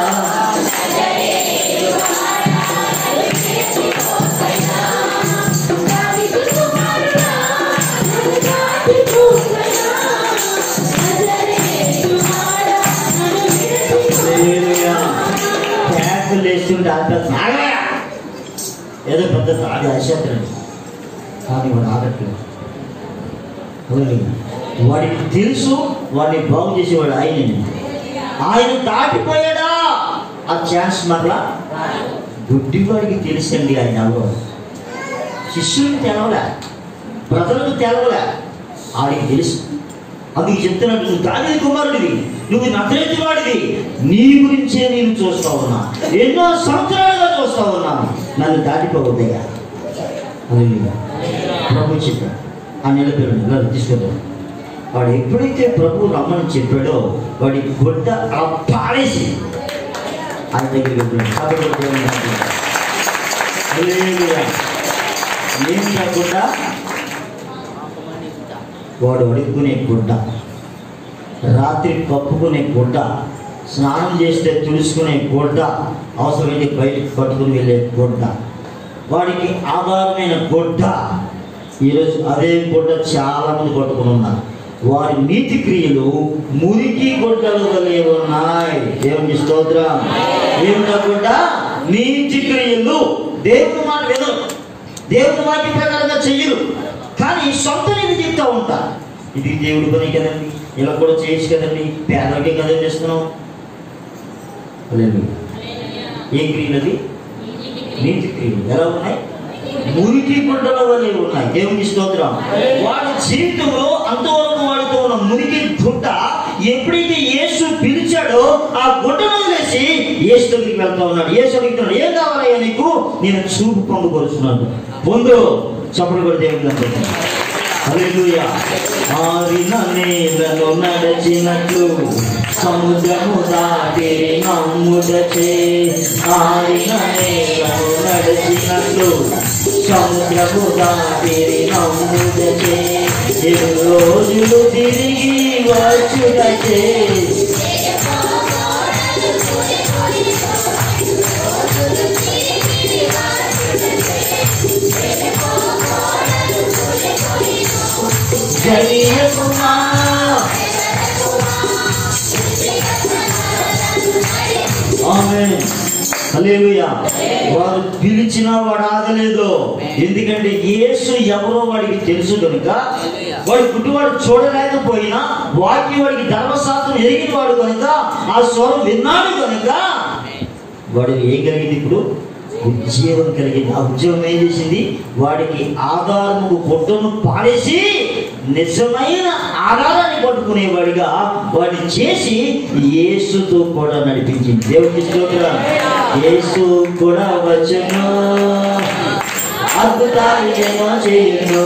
హల్లెలూయా. ట్యాక్సులు వేస్తుంటే అంత తాగలే ఏదో పెద్ద తాగి అశాత్రండి కానీ వాడు ఆగట్లేదు హల్లెలూయా. వాడికి తెలుసు వాడిని బాగు చేసేవాడు ఆయనని ఆయన దాటిపోయాడా ఆ ఛాన్స్ మరలా గుడ్డివాడికి తెలుసండి ఆయన ఎవరో శిష్యుని తెలవలే ప్రజలకు తెలవలే ఆడికి తెలుసు అది చెప్తున్నాడు నువ్వు దాని కుమారుడివి నువ్వు నజరేతి వాడివి నీ గురించే నేను చూస్తా ఉన్నా ఎన్నో సంవత్సరాలుగా చూస్తా ఉన్నాను నన్ను దాటిపోవద్దయ్యా హల్లెలూయా. ప్రభు చెప్పాడు ఆ నిలబెరు ఇలా తీసుకుంటాడు వాడు ఎప్పుడైతే ప్రభు రమ్మని చెప్పాడో వాడి గుడ్డ ఆ పారేసి ఆయన దగ్గరికి వెళ్ళాడు కాబట్టి దేవుని స్తోత్రం. హల్లెలూయా. ఏం కాకుండా వాడు అడుక్కునే గుడ్డ రాత్రి కప్పుకునే గుడ్డ స్నానం చేస్తే తుడుచుకునే గుడ్డ అవసరమైతే బయటికి పట్టుకుని వెళ్ళే గుడ్డ వాడికి ఆధారమైన గుడ్డ ఈరోజు అదే గుడ్డ చాలా మంది పట్టుకుని ఉన్నారు వారి నీతి క్రియలు మురికి గుడ్డలు వలె ఉన్నాయి దేవుని స్తోత్రం ఏమిటా గుడ్డ నీతి క్రియలు దేవుని మాట వినరు దేవుని వాక్య ప్రకారంగా చెయ్యరు కానీ సొంత నీతి చెప్తా ఉంటా ఇది దేవుడి పని కదండి ఇలా కూడా చేయొచ్చు కదండి పేదలకే కదండి ఇస్తున్నాం హల్లెలూయా. ఏం క్రియలు అది నీతి క్రియలు ఎలా ఉన్నాయి మురికి గుడ్డల వలె ఉన్నాయి దేవుని స్తోత్రం వాడి జీవితంలో అంతవరకు వాడితో ఉన్న మురికి గుడ్డ ఎప్పుడైతే యేసు పిలిచాడో ఆ గుడ్డను వదిలేసి యేసు దగ్గరికి వెళ్తా ఉన్నాడు యేసు అడుగుతున్నాడు ఏం కావాలయ్యా నీకు నేను చూపు పొందుపరుచున్నాను పొందు చప్పుడు కూడా దేవుని అనుకుంటున్నాను హల్లెలూయా ఆరిన నేలను నడచినట్లు సముద్రము దాటి నమ్ముదచే ఆరిన నేలను నడచినట్లు సముద్రము దాటి నమ్ముదచే ఏడు రోజులు తిరిగి వచ్చుడచే జయ కుమార్ హల్లెలూయా వారు పిలిచినా వాడు ఆగలేదు ఎందుకంటే యేసు ఎవరో వాడికి తెలుసు కనుక వాడి గుడ్డివాడు చూడలేకపోయినా వాక్యం వాడికి ధర్మశాస్త్రం ఎరిగిన వాడు కనుక ఆ స్వరం విన్నాడు కనుక వాడికి ఏం కలిగింది ఇప్పుడు ఉద్యోగం కలిగింది ఆ ఉద్యోగం ఏం చేసింది వాడికి ఆధారము పొట్టును పాడేసి నిజమైన ఆధారాన్ని పట్టుకునేవాడిగా వాడిని చేసి యేసుతో కూడా నడిపించింది దేవుడికి స్తోత్రం యేసు కూడా వచ్చను అద్భుతాలు ఎన్నో చేయను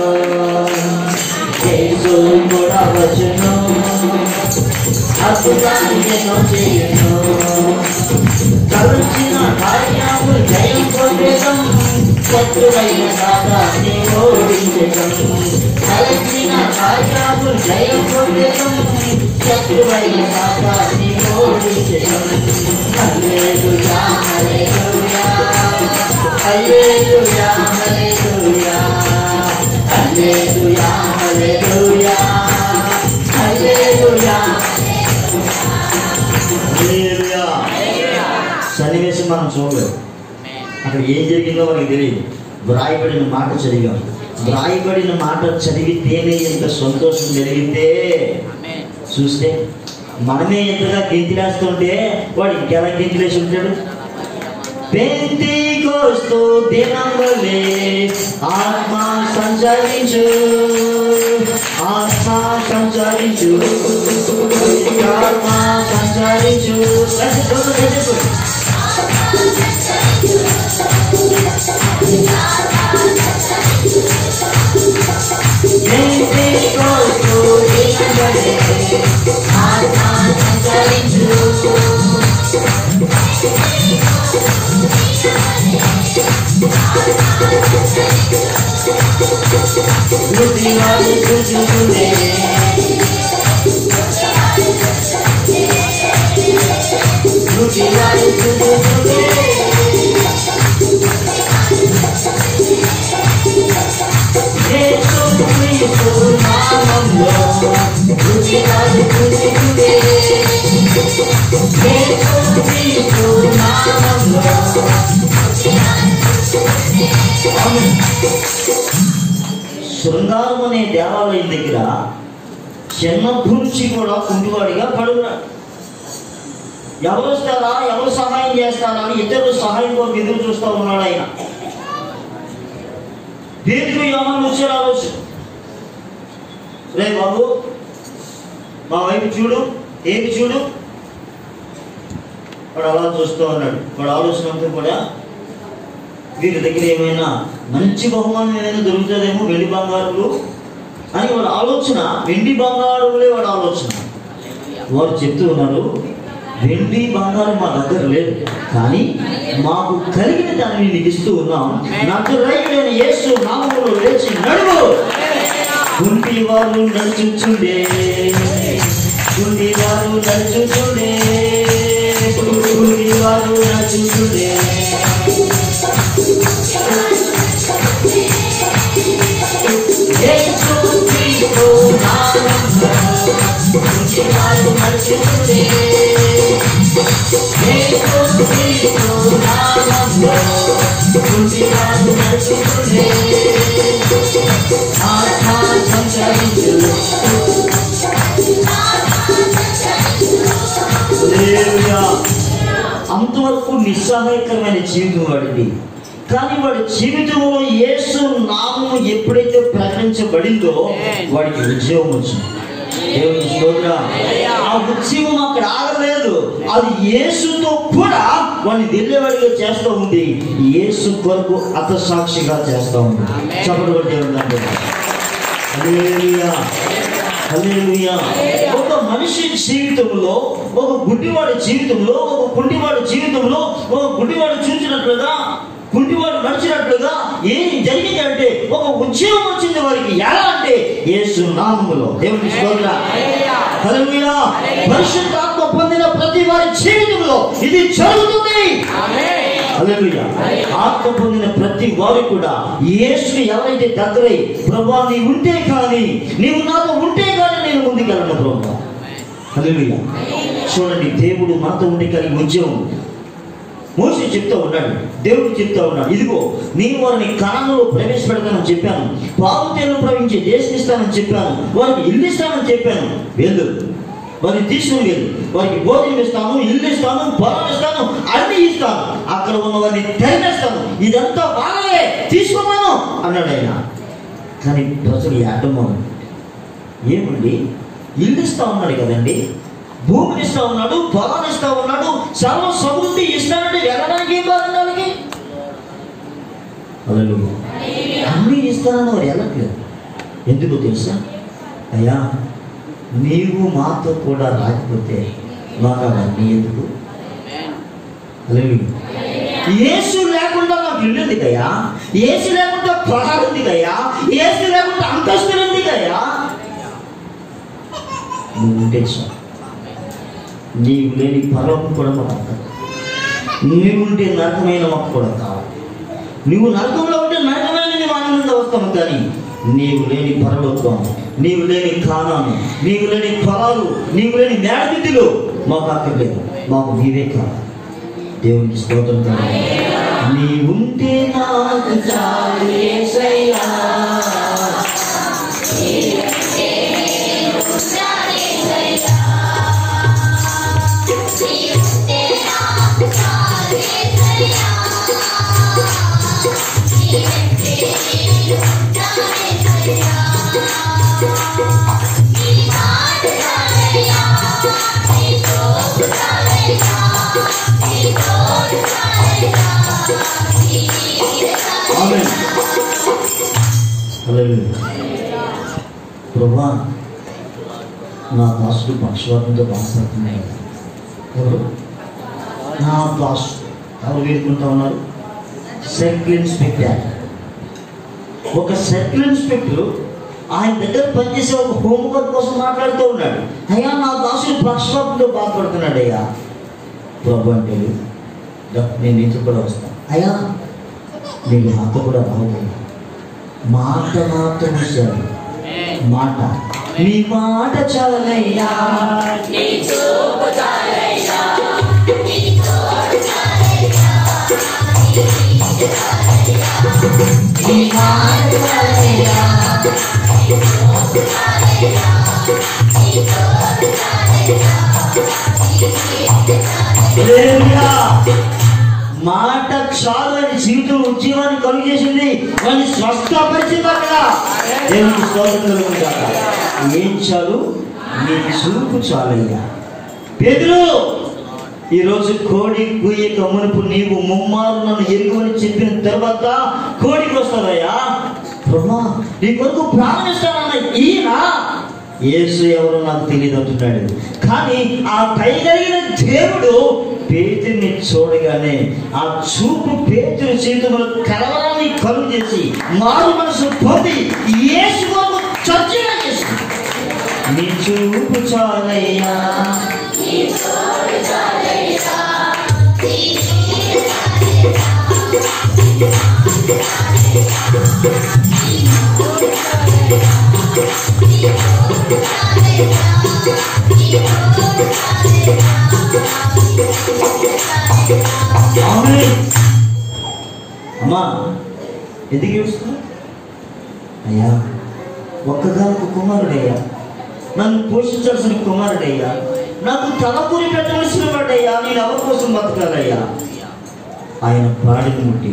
యేసు కూడా వచ్చను అద్భుతాలు ఎన్నో చేయను తలచిన కార్యము జయం పొందడం శత్రువైన సాతాన్ని ఓడించడం తలచిన కార్యము జయం పొందడం శత్రువైన సాతాన్ని ఓడించడం హల్లెలూయా హల్లెలూయా హల్లెలూయా హల్లెలూయా హల్లెలూయా హల్లెలూయా హల్లెలూయా హల్లెలూయా సన్నివేశం మనం చూడలేదు అక్కడ ఏం జరిగిందో మనకి తెలియదు వ్రాయబడిన మాట చదివాం వ్రాయబడిన మాట చదివితేనే ఎంత సంతోషం జరిగితే చూస్తే మనమే ఎంతగా గెంతిలేస్తుంటే వాడు ఇంకెలా గెంతిలేసి ఉంటాడు పెంతికోస్తు దినం వలె ఆత్మ సంచరించు ఆత్మ సంచరించు ఆత్మ సంచరించు చెప్పు, చెప్పు. పెంతికోస్తు దినం వలె ఆత్మ సంచరించు బుద్ధివాడు చూచుకునే బుద్ధివాడు చూచుకునే యేసు క్రీస్తు నామములో బుద్ధివాడు చూచుకునే యేసు క్రీస్తు నామములో ఆమేన్. శృంగారం అనే దేవాలయం దగ్గర చిన్నప్పటి నుంచి కూడా కుంటివాడిగా పడున్నాడు ఎవరు వస్తారా ఎవరు సహాయం చేస్తారా అని ఇద్దరు సహాయం కొరకు ఎదురు చూస్తూ ఉన్నాడు ఆయన పేరు ఏమని వచ్చారు ఆ రోజు రే బాబు మా వైపు చూడు ఏమి చూడు వాడు అలా చూస్తూ ఉన్నాడు వాడు ఆలోచన అంతా కూడా వీరి దగ్గర ఏమైనా మంచి బహుమానం ఏమైనా దొరుకుతుందేమో వెండి బంగారులు అని వాడు ఆలోచన వెండి బంగారులే వాడు ఆలోచన వారు చెప్తూ ఉన్నారు వెండి బంగారం మా దగ్గర లేదు కానీ మాకు కలిగిన దానిని నీకు ఇస్తూ ఉన్నాం నాకు రైతులైన యేసు నామములో లేచి నడువు గుంటి వారు నడుచుచుండే గుండి వారు నడుచుచుండే గుండి వారు నడుచుచుండే యేసు క్రీస్తు నామములో గుండి వారు నడుచుచుండే యేసు క్రీస్తు నామములో గుండి వారు నడుచుచుండే ఆత్మ సంచరించు హల్లెలూయా. అంతవరకు నిస్సహాయకరమైన జీవితం వాడిది కానీ వాడి జీవితంలో యేసు నామము ఎప్పుడైతే ప్రకటించబడిందో వాడికి ఉద్యోగం వచ్చింది దేవుని స్తోత్రం. ఆ ఉద్యమం అక్కడ ఆగలేదు అది యేసుతో కూడా వాడిని వెళ్ళేవాడిగా చేస్తూ ఉంది యేసు కొరకు అతసాక్షిగా చేస్తూ ఉంది చెప్పడం దేవుని హల్లెలూయా. హల్లెలూయా. ఒక మనిషి జీవితంలో ఒక గుడ్డివాడి జీవితంలో ఒక కుంటివాడి జీవితంలో ఒక గుడ్డివాడు చూసినట్లుగా కుంటివాడు నడిచినట్లుగా ఏం జరిగింది అంటే ఒక ఉద్యోగం వచ్చింది వారికి ఎలా అంటే యేసు నామములో దేవుని స్తోత్ర హల్లెలూయా. పరిశుద్ధాత్మ పొందిన ప్రతి వారి జీవితంలో ఇది జరుగుతుంది హల్లెలూయా. ఆత్మ పొందిన ప్రతి వారు కూడా యేసుని ఎవరైతే దగ్గరై ప్రభా నీ ఉంటే కానీ నీవు నాతో ఉంటే కానీ నేను ముందుకెళ్ళను ప్రభా హల్లెలూయా. చూడండి దేవుడు మనతో ఉండి కలిగి ఉద్యోగం మోసి చెప్తా ఉన్నాడు దేవుడు చెప్తా ఉన్నాడు ఇదిగో నేను వారిని కణంలో ప్రవేశపెడతానని చెప్పాను పాలు తేలు ప్రవహించే దేశం ఇస్తానని చెప్పాను వారికి ఇల్లు ఇస్తానని చెప్పాను వెళ్ళు వారిని తీసుకుని వెళ్ళు వారికి భోజనం ఇస్తాను ఇల్లు ఇస్తాను పొలం ఇస్తాను అన్ని ఇస్తాను అక్కడ ఉన్న వారిని తెరమేస్తాను ఇదంతా వాళ్ళే తీసుకోమను అన్నాడు ఆయన కానీ ప్రజలు ఏడమో ఏమండి ఇల్లు ఇస్తా ఉన్నాడు కదండి భూమిని ఇస్తా ఉన్నాడు పొలాన్ని ఇస్తా ఉన్నాడు సర్వ సమృద్ధి ఇస్తానంటే వెళ్ళడానికి ఏం కాదు వాళ్ళకి హల్లెలూయా. అన్నీ ఇస్తానని వారు వెళ్ళట్లేదు ఎందుకు తెలుసా అయ్యా నీవు మాతో కూడా రాకపోతే మాకు అవన్నీ ఎందుకు హల్లెలూయా. యేసు లేకుండా నాకు ఇల్లు ఉంది కయ్యా యేసు లేకుండా పొలాలు ఉంది కయ్యా యేసు లేకుండా అంతస్తులు ఉంది కయ్యా నువ్వు ఉంటే చాలు నీవు లేని పరలోకం కూడా మాకు అక్కర్లేదు. నీవు ఉంటే నరకమైన మాకు కూడా కావాలి నువ్వు నరకంలో ఉంటే నరకమైన నీవు ఆనందంగా వస్తాము కానీ నీవు లేని పరలోకం నీవు లేని కానాను నీవు లేని పొలాలు నీవు లేని మేడమిద్దులు మాకు అక్కర్లేదు మాకు నీవే కావాలి దేవునికి స్తోత్రం కావాలి నీ ఉంటే నాకు చాలు యేసయ్యా. ఆమేన్. హల్లెలూయా. ప్రభా నా దాసుడు పక్షవాతంతో బాధపడుతున్నాయి ఎవరు నా దాసు ఎవరు వేడుకుంటా ఉన్నారు సర్కిల్ ఇన్స్పెక్టర్ ఒక సర్కిల్ ఇన్స్పెక్టర్ ఆయన దగ్గర పనిచేసే ఒక హోంవర్క్ కోసం మాట్లాడుతూ ఉన్నాడు అయ్యా నా దాసుడు పక్షవాతంతో బాధపడుతున్నాడు అయ్యా ప్రభు అంటే "దా, నేను నీతో కూడా వస్తాను అయ్యా నీకు నాతో కూడా రావట్లేదు మాట మాత్రం ఇచ్చాడు మాట నీ మాట చాలయ్యా నీ చూపు చాలయ్యా నీ మాట చాలయ్యా హల్లెలూయా. మాట చాలు అని జీవితం ఉద్యోగాన్ని కలుగు చేసింది వాడిని స్వస్థపరిచింది అక్కడ దేవునికి స్తోత్రం కలుగును గాక. ఏం చాలు నీ చూపు చాలయ్యా పేదలు ఈరోజు కోడి గుయ్య కమ్మునుపు నీవు ముమ్మారు నన్ను ఎరుగుమని చెప్పిన తర్వాత కోడికి వస్తావయ్యా ప్రభా నీ కొరకు ప్రాణిస్తానన్న ఈయన యేసు ఎవరో నాకు తెలియదు అంటున్నాడు కానీ ఆ పైగలిగిన దేవుడు పేతుని చూడగానే ఆ చూపు పేతుని జీవితంలో కలవరాన్ని కలుగు చేసి మారు మనసు పొంది యేసు కొరకు చర్చగా చేసి నీ చూపు చాలయ్యా ఆమేన్. అమ్మా ఎందుకు ఏడుస్తున్నావు అయ్యా ఒక్కగానొక కుమారుడయ్యా నన్ను పోషించాల్సిన కుమారుడయ్యా నాకు తలపూరి పెట్టవలసిన వాడయ్యా నేను ఎవరి కోసం బతకాలయ్యా ఆయన పాడిని ముట్టి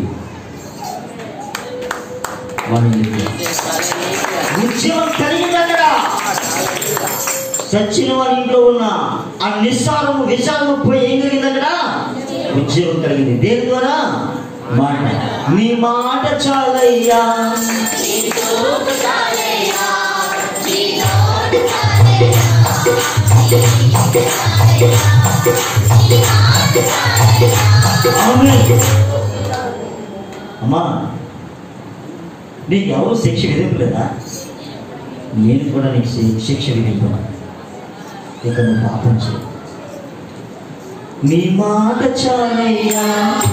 వాడిని ఉద్యమం కలిగింది అక్కడ చచ్చిన వారి ఇంట్లో ఉన్న ఆ నిస్సారము విషారము పోయి ఏం కలిగింది అక్కడ ఉద్యోగం కలిగింది దేని ద్వారా మాట నీ మాట చాలయ్యా నీ చూపు చాలయ్యా నీ నోటు ఆమేన్. అమ్మా నీకు ఎవరు శిక్ష విధింపలేదా నేను కూడా నీకు శి- శిక్ష విధింపను ఇక నువ్వు పాపం చేయి నీ మాట చాలయ్యా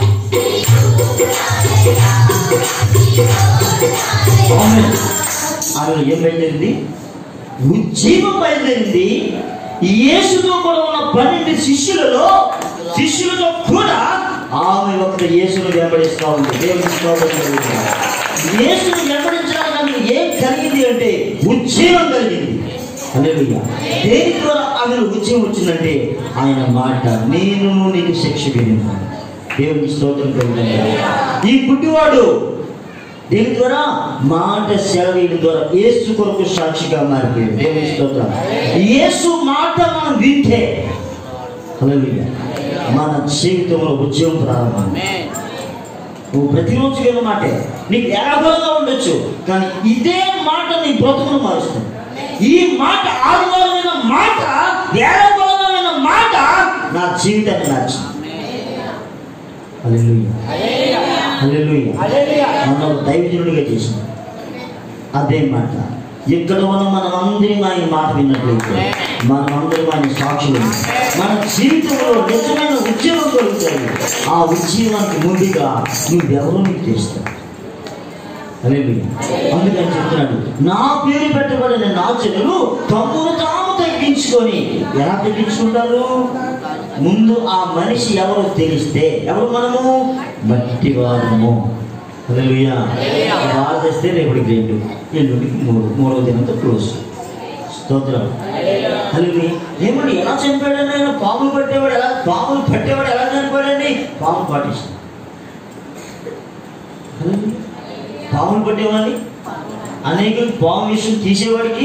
ఆమేన్. ఆమెలో ఏం బయలుదేరింది ఉజ్జీవం బయలుదేరింది యేసుతో కూడా ఉన్న పన్నెండు శిష్యులలో శిష్యులతో కూడా ఆమె ఒక యేసును వెంబడిస్తూ ఉంది దేవుని స్తోత్రం కలుగుతుంది. యేసును వెంబడించడానికి ఆమెకు ఏం కలిగింది అంటే ఉజ్జీవం కలిగింది హల్లెలూయా. దేని ద్వారా ఆమెను ఉజ్జీవం వచ్చిందంటే ఆయన మాట నేను నీకు శిక్ష విధించాను దేవుని స్తోత్రం కలుగుతుంది ఈ గుడ్డివాడు దీని ద్వారా మాట సెలవీయడం ద్వారా యేసు కొరకు సాక్షిగా మారిపోయింది దేవుని స్తోత్రం యేసు మాట మనం వింటే హల్లెలూయా. మన జీవితంలో ఉద్యోగం ప్రారంభం నువ్వు ప్రతిరోజు విన్న మాటే నీకు ఎలాగోగా ఉండొచ్చు కానీ ఇదే మాట నీ బ్రతుకును మారుస్తుంది ఈ మాట ఆదివారమైన మాట వేరమైన మాట నా జీవితాన్ని మార్చింది హల్లెలూయా. హల్లెలూయా. నన్ను ఒక దైవజనుడిగా చేసింది అదే మాట ఇక్కడ ఉన్న మనం అందరం ఆయన మాట విన్నట్లయితే మనం అందరం ఆయన సాక్షులు మన జీవితంలో నిజమైన ఉద్యోగం కలుగుతుంది ఆ ఉద్యోగానికి ముందుగా నువ్వెవరో నీకు చేస్తావు హల్లెలూయా. అందుకని చెప్తున్నాడు నా పేరు పెట్టబడిన నా జనులు తమ్మును తాము తగ్గించుకొని ఎలా తగ్గించుకుంటారు ముందు ఆ మనిషి ఎవరో తెలిస్తే ఎవరు మనము మట్టి వారము హల్లెలూయా బాగా చేస్తే రేపటికి రెండు ఎల్లుండికి మూడు మూడవ దినంతో క్లోజ్ స్తోత్రం హల్లెలూయా ఏమండి ఎలా చనిపోయాడని ఆయన పాములు పట్టేవాడు ఎలా పాములు పట్టేవాడు ఎలా చనిపోయాడండి పాము పాటిస్తాడు హల్లెలూయా. పాములు పట్టేవాడిని అనేకులు పాము విషయం తీసేవాడికి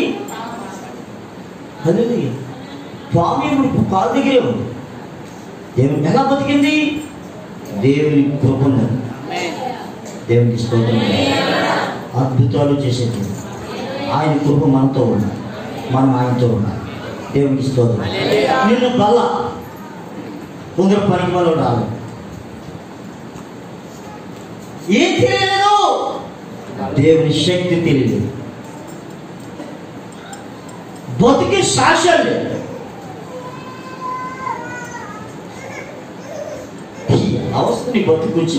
అదే పాము ఇప్పుడు కాలు దగ్గరే ఉంది దేవుని ఎలా బతికింది దేవుని కృప ఉన్నది దేవునికి స్తోత్రం అద్భుతాలు చేసేది ఆయన కృప మనతో ఉన్నది మనం ఆయనతో ఉన్నాం దేవునికి స్తోత్రం నిన్ను బల్ల కొందరు పనికి వాళ్ళు రాలేదు ఏం తెలియలేదు దేవుని శక్తి తెలియదు బతికి సాక్ష్యం లేదు ఈ అవస్థ నీ బతుకొచ్చు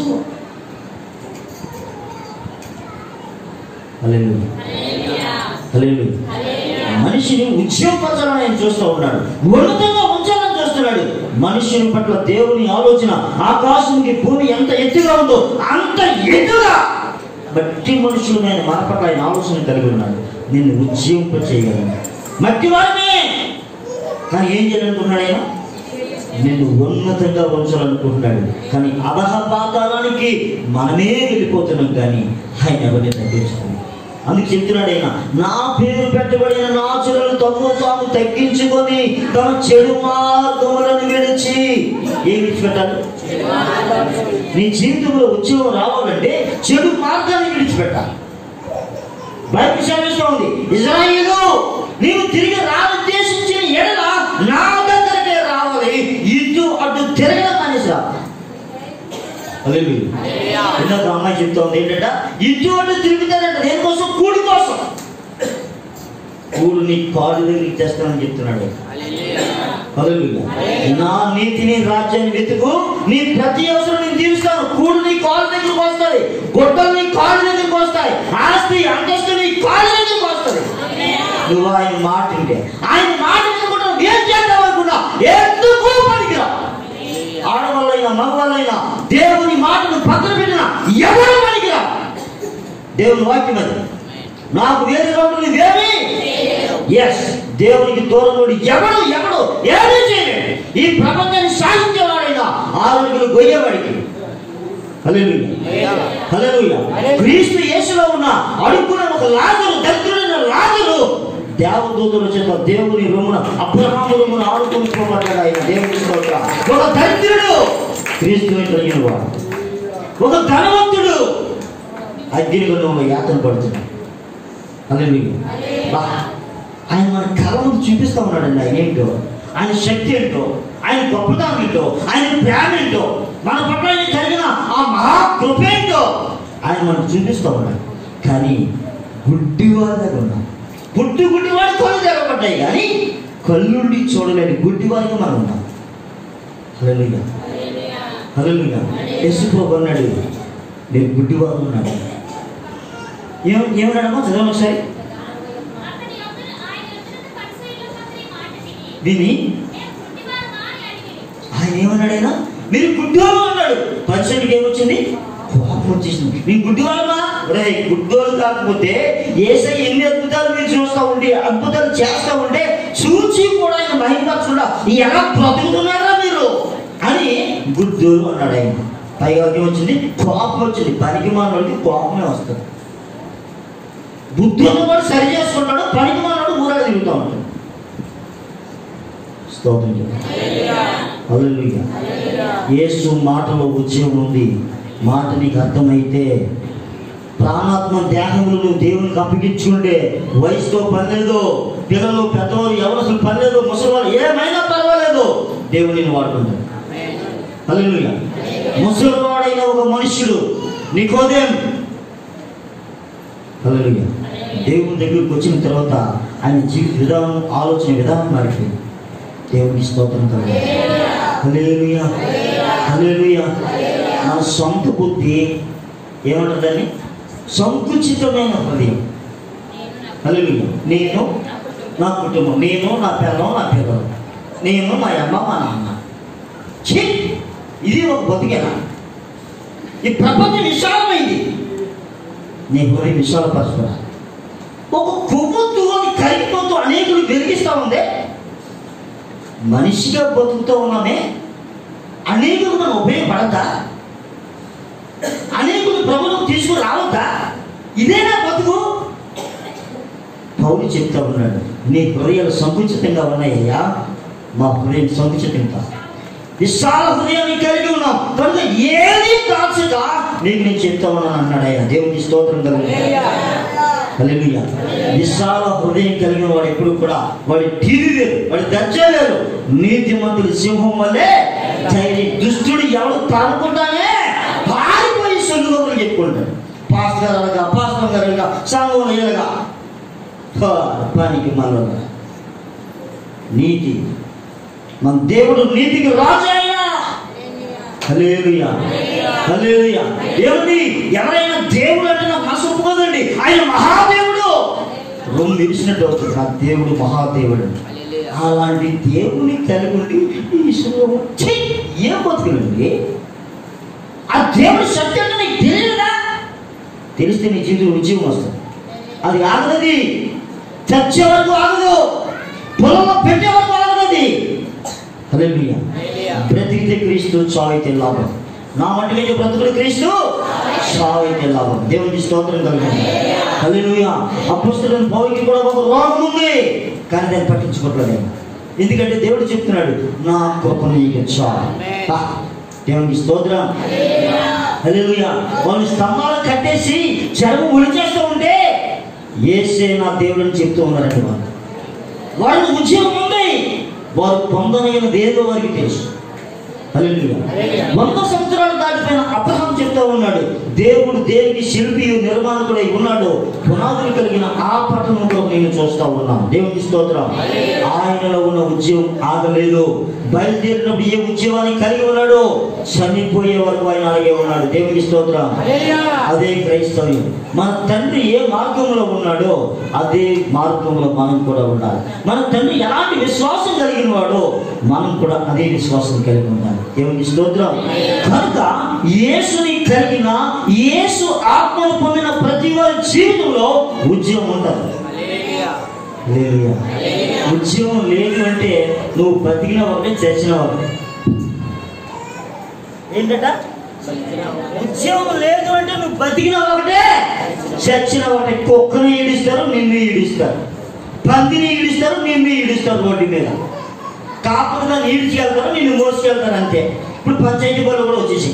మనిషిని ఉద్యోగపరచాలని ఆయన చూస్తూ ఉన్నాడు ఉన్నతంగా ఉంచాలని చూస్తున్నాడు మనుషుని పట్ల దేవుని ఆలోచన ఆకాశంకి భూమి ఎంత ఎత్తుగా ఉందో అంత ఎత్తుగా మట్టి మనుషులమైన మన పట్ల ఆయన ఆలోచన కలిగి ఉన్నాడు నిన్ను ఉజ్జీవింప చేయగలను మట్టి వారినే కానీ ఏం చేయాలనుకున్నాడు ఆయన నిన్ను ఉన్నతంగా ఉంచాలనుకుంటున్నాడు కానీ అధహ పాతాళానికి మనమే వెళ్ళిపోతున్నాం కానీ ఆయన ఎవరిని తగ్గించుకున్నాడు అందుకు చెప్తున్నాడు ఆయన నా పేరు పెట్టబడిన నాచులను తమ్ము తాము తగ్గించుకొని తమ చెడు మార్గములను విడిచి ఏం విడిచిపెట్టాలి నీ జీవితంలో ఉద్యోగం రావాలంటే చెడు మార్గాన్ని విడిచిపెట్టాలి బైబిల్ సెలవిస్తూ ఉంది ఇజ్రాయిలు నీవు తిరిగి రానుద్దేశించిన ఎడల నా దగ్గరకే రావాలి ఇటు అటు తిరగడం అనేసి రా హల్లెలూయా. ఇందాక అమ్మాయి చెప్తోంది ఏంటంట ఇటు అటు తిరుగుతాడంట దేనికోసం కూడి కోసం కూడు నీ కాలు దగ్గరికి తెస్తానని చెప్తున్నాడు హల్లెలూయా. నా నీతిని రాజ్యాన్ని వెతుకు నీ ప్రతి అవసరం నేను తీరుస్తాను కూడు నీ కాలు దగ్గరికి వస్తాయి గొడ్డలు నీ కాలు దగ్గరికి వస్తాయి ఆస్తి అంతస్తు నీ కాలు దగ్గరికి వస్తుంది నువ్వు ఆయన మాట వింటే ఆయన మాట వినకుండా ఏం చేద్దాం అనుకున్నా ఎందుకు పనికిరా ఆడవాళ్ళైనా మగవాళ్ళైనా దేవుని మాటను పక్కన పెట్టిన ఎవరు పనికిరా దేవుని వాక్యం అది నాకు వేరే రోడ్డు నువ్వేమి ఎస్ దేవునికి దూరంలోని ఎవడు ఎవడు ఏమీ చేయలేడు ఈ ప్రపంచాన్ని సాధించేవాడైనా ఆరోగ్యులు గొయ్యేవాడికి హల్లెలూయా. హల్లెలూయా. క్రీస్తు యేసులో ఉన్న అడుక్కున్న ఒక లాజరు దరిద్రుడైన లాజరు దేవదూతుల చేత దేవుని రొమ్మున అబ్రహాము రొమ్మున ఆడుకుంటుకోబడ్డాడు ఆయన దేవుని స్తోత్రం ఒక దరిద్రుడు క్రీస్తు కలిగిన వాడు ఒక ధనవంతుడు అగ్నిగుండంలో యాతన పడుతున్నాడు హల్లెలూయా. బా. ఆయన మన కళ ముందు చూపిస్తా ఉన్నాడండి ఆయన ఏంటో ఆయన శక్తి ఏంటో ఆయన గొప్పతనం ఏంటో ఆయన ప్రేమ ఏంటో మన పట్ల ఆయన కలిగిన ఆ మహా కృప ఏంటో ఆయన మనకు చూపిస్తూ ఉన్నాడు కానీ గుడ్డివారిగా ఉన్నాం గుడ్డి గుడ్డివాడి కళ్ళు తెరవబడ్డాయి కానీ కళ్ళుండి చూడలేని గుడ్డివారిగా మనం ఉన్నాం హల్లెలూయా హల్లెలూయా యేసుప్రభు అన్నాడు నేను గుడ్డివారు ఉన్నాడు ఏం ఏమన్నాడమ్మా చదవండి ఒకసారి అతని యొద్దకు ఆయన యొద్దకు పరిసయ్యులు అతని మాట విని, విని "మేము పుట్టివారమా?" అని అడిగిరి. ఆయన ఏమన్నాడైనా మీరు గుడ్డోలు అన్నాడు పరిచయకి ఏమొచ్చింది కోపం వచ్చేసింది మీ గుడ్డివాళ్ళమా రే గుడ్డోలు కాకపోతే ఏసై ఎన్ని అద్భుతాలు మీరు చూస్తూ ఉండి అద్భుతాలు చేస్తూ ఉంటే చూచి కూడా ఆయన మహిమపరచుకుండా ఎలా బ్రతుకుతున్నారా మీరు అని గుడ్డోలు అన్నాడు ఆయన పైగా ఏమొచ్చింది కోపం వచ్చింది పనికి మానవుడికి కోపమే వస్తుంది బుద్ధి ఉన్నవాడు సరి చేసుకున్నాడు పనికి మానవుడు ఊరాడు తిరుగుతూ ఉంటాడు స్తోత్రం హల్లెలూయా యేసు మాటలో వచ్చే ఉంది మాట నీకు అర్థమైతే ప్రాణాత్మ దేహములు నువ్వు దేవునికి అప్పగించుండే వయసుతో పని లేదు పిల్లలు పెద్దవాళ్ళు ఎవరు అసలు పని లేదు ముసలివాళ్ళు ఏమైనా పర్వాలేదు దేవుడు నేను వాడుకుంటాడు హల్లెలూయా ముసలివాడైన ఒక మనుష్యుడు నికోదేం హల్లెలూయా దేవుని దగ్గరికి వచ్చిన తర్వాత ఆయన జీవిత విధానం ఆలోచన విధానం మారిపోయింది దేవునికి స్తోత్రం కలగాలి హల్లెలూయా హల్లెలూయా నా సొంత బుద్ధి ఏమంటుందని సంకుచితమైన హృదయం హల్లెలూయా నేను నా కుటుంబం నేను నా పిల్లం నా పిల్లలు నేను మా అమ్మ మా నాన్న ఛీ ఇది ఒక బతికేనా ఈ ప్రపంచం విశాలమైంది నీ హృదయం విశాలపరచుకోరా ఒక కొవ్వొత్తు అని కరిగిపోతూ అనేకులు వెలిగిస్తూ ఉంది మనిషిగా బతుకుతూ ఉన్నామే అనేకులు మనం ఉపయోగపడద్దా అనేకులు ప్రభుత్వం తీసుకుని రావద్దా ఇదేనా బతుకు పౌరు చెప్తా ఉన్నాడు నీ హృదయాలు సంకుచితంగా ఉన్నాయ్యా మా హృదయం సంకుచితంగా విశాల హృదయాన్ని కలిగి ఉన్నాం కనుక ఏది దాచగా నీకు నేను చెప్తా ఉన్నాను అన్నాడు ఆయన దేవునికి స్తోత్రం కలుగు హల్లెలూయా విశాల హృదయం కలిగిన వాడు ఎప్పుడు కూడా వాడి టీవీ వేరు వాడి దర్జా వేరు నీతిమంతుడు సింహం వల్లే ధైర్యం దుష్టుడు ఎవడు తానుకుంటానే పారిపోయి సొల్లుగోపులు చెప్పుకుంటాడు పాస్టర్ గారు అనగా పాస్టర్ గారు అనగా సంఘం అనగా పనికి మళ్ళీ నీతి మన దేవుడు నీతికి రాజు అయినా హల్లెలూయా హల్లెలూయా ఏమండి ఎవరైనా దేవుడు అంటే నాకు మనసు ఒప్పుకోదండి ఆయన మహాదేవుడు రొమ్ము విరిచినట్టు అవుతుంది ఆ దేవుడు మహాదేవుడు అలాంటి దేవుని కలిగి ఉండి ఈ సులువు ఛీ, ఏం బతుకులండి ఆ దేవుడి సత్యం అంటే నీకు తెలియదా తెలిస్తే నీ జీవితం ఉద్యోగం వస్తుంది అది ఆగదది చచ్చే వరకు ఆగదు పొలంలో పెట్టే వరకు ఆగదది హల్లెలూయా బ్రతికితే క్రీస్తు చావైతే లాభం నా మట్టుకైతే బ్రతుకుడు క్రీస్తు చావైతే లాభం దేవునికి స్తోత్రం కలుగుతుంది హల్లెలూయా అపుస్తులను పౌరికి కూడా ఒక రోగం ఉంది కానీ దాన్ని పట్టించుకోవట్లేదు ఆయన. ఎందుకంటే దేవుడు చెప్తున్నాడు నా కృప నీకు చాలు ఆ, దేవునికి స్తోత్రం హల్లెలూయా వాళ్ళు స్తంభాలు కట్టేసి చెరువు ఉడి చేస్తూ ఉంటే ఏసే నా దేవుడు అని చెప్తూ ఉన్నారండి వాళ్ళు వాళ్ళు ఉద్యోగం ఉంది వారు పొందనైనది ఏదో వారికి తెలుసు హల్లెలూయా. వంద సంవత్సరాలు దాటిపోయిన అబ్రహం చెప్తా ఉన్నాడు దేవుడు దేనికి శిల్పి నిర్మాణకుడై ఉన్నాడు పునాదులు కలిగిన ఆ పట్టణంలో నేను చూస్తా ఉన్నాను దేవునికి స్తోత్రం ఆయనలో ఉన్న ఉద్యోగం ఆగలేదు బయలుదేరినప్పుడు ఏ ఉద్యోగాన్ని కలిగి ఉన్నాడు చనిపోయే వరకు ఆయన అలాగే ఉన్నాడు దేవునికి స్తోత్రం అదే క్రైస్తవ్యం మన తండ్రి ఏ మార్గంలో ఉన్నాడో అదే మార్గంలో మనం కూడా ఉండాలి మన తండ్రి ఎలాంటి విశ్వాసం కలిగిన వాడో మనం కూడా అదే విశ్వాసం కలిగి ఉండాలి దేవునికి స్తోత్రం కనుక యేసుని కలిగిన యేసు ఆత్మను పొందిన ప్రతి వారి జీవితంలో ఉద్యమం ఉంటుంది హల్లెలూయా. ఉద్యమం లేదు అంటే నువ్వు బతికిన ఒకటే చచ్చిన ఒకటే ఏంటట ఉద్యమం లేదు అంటే నువ్వు బతికిన ఒకటే చచ్చిన ఒకటే కుక్కని ఈడిస్తారు నిన్ను ఈడిస్తారు పందిని ఈడిస్తారు నిన్ను ఈడిస్తారు రోడ్డు మీద కాపులు దాన్ని ఈడ్చుకెళ్తారు నిన్ను మోసుకెళ్తారు అంతే ఇప్పుడు పంచాయతీ బళ్ళు కూడా వచ్చేసి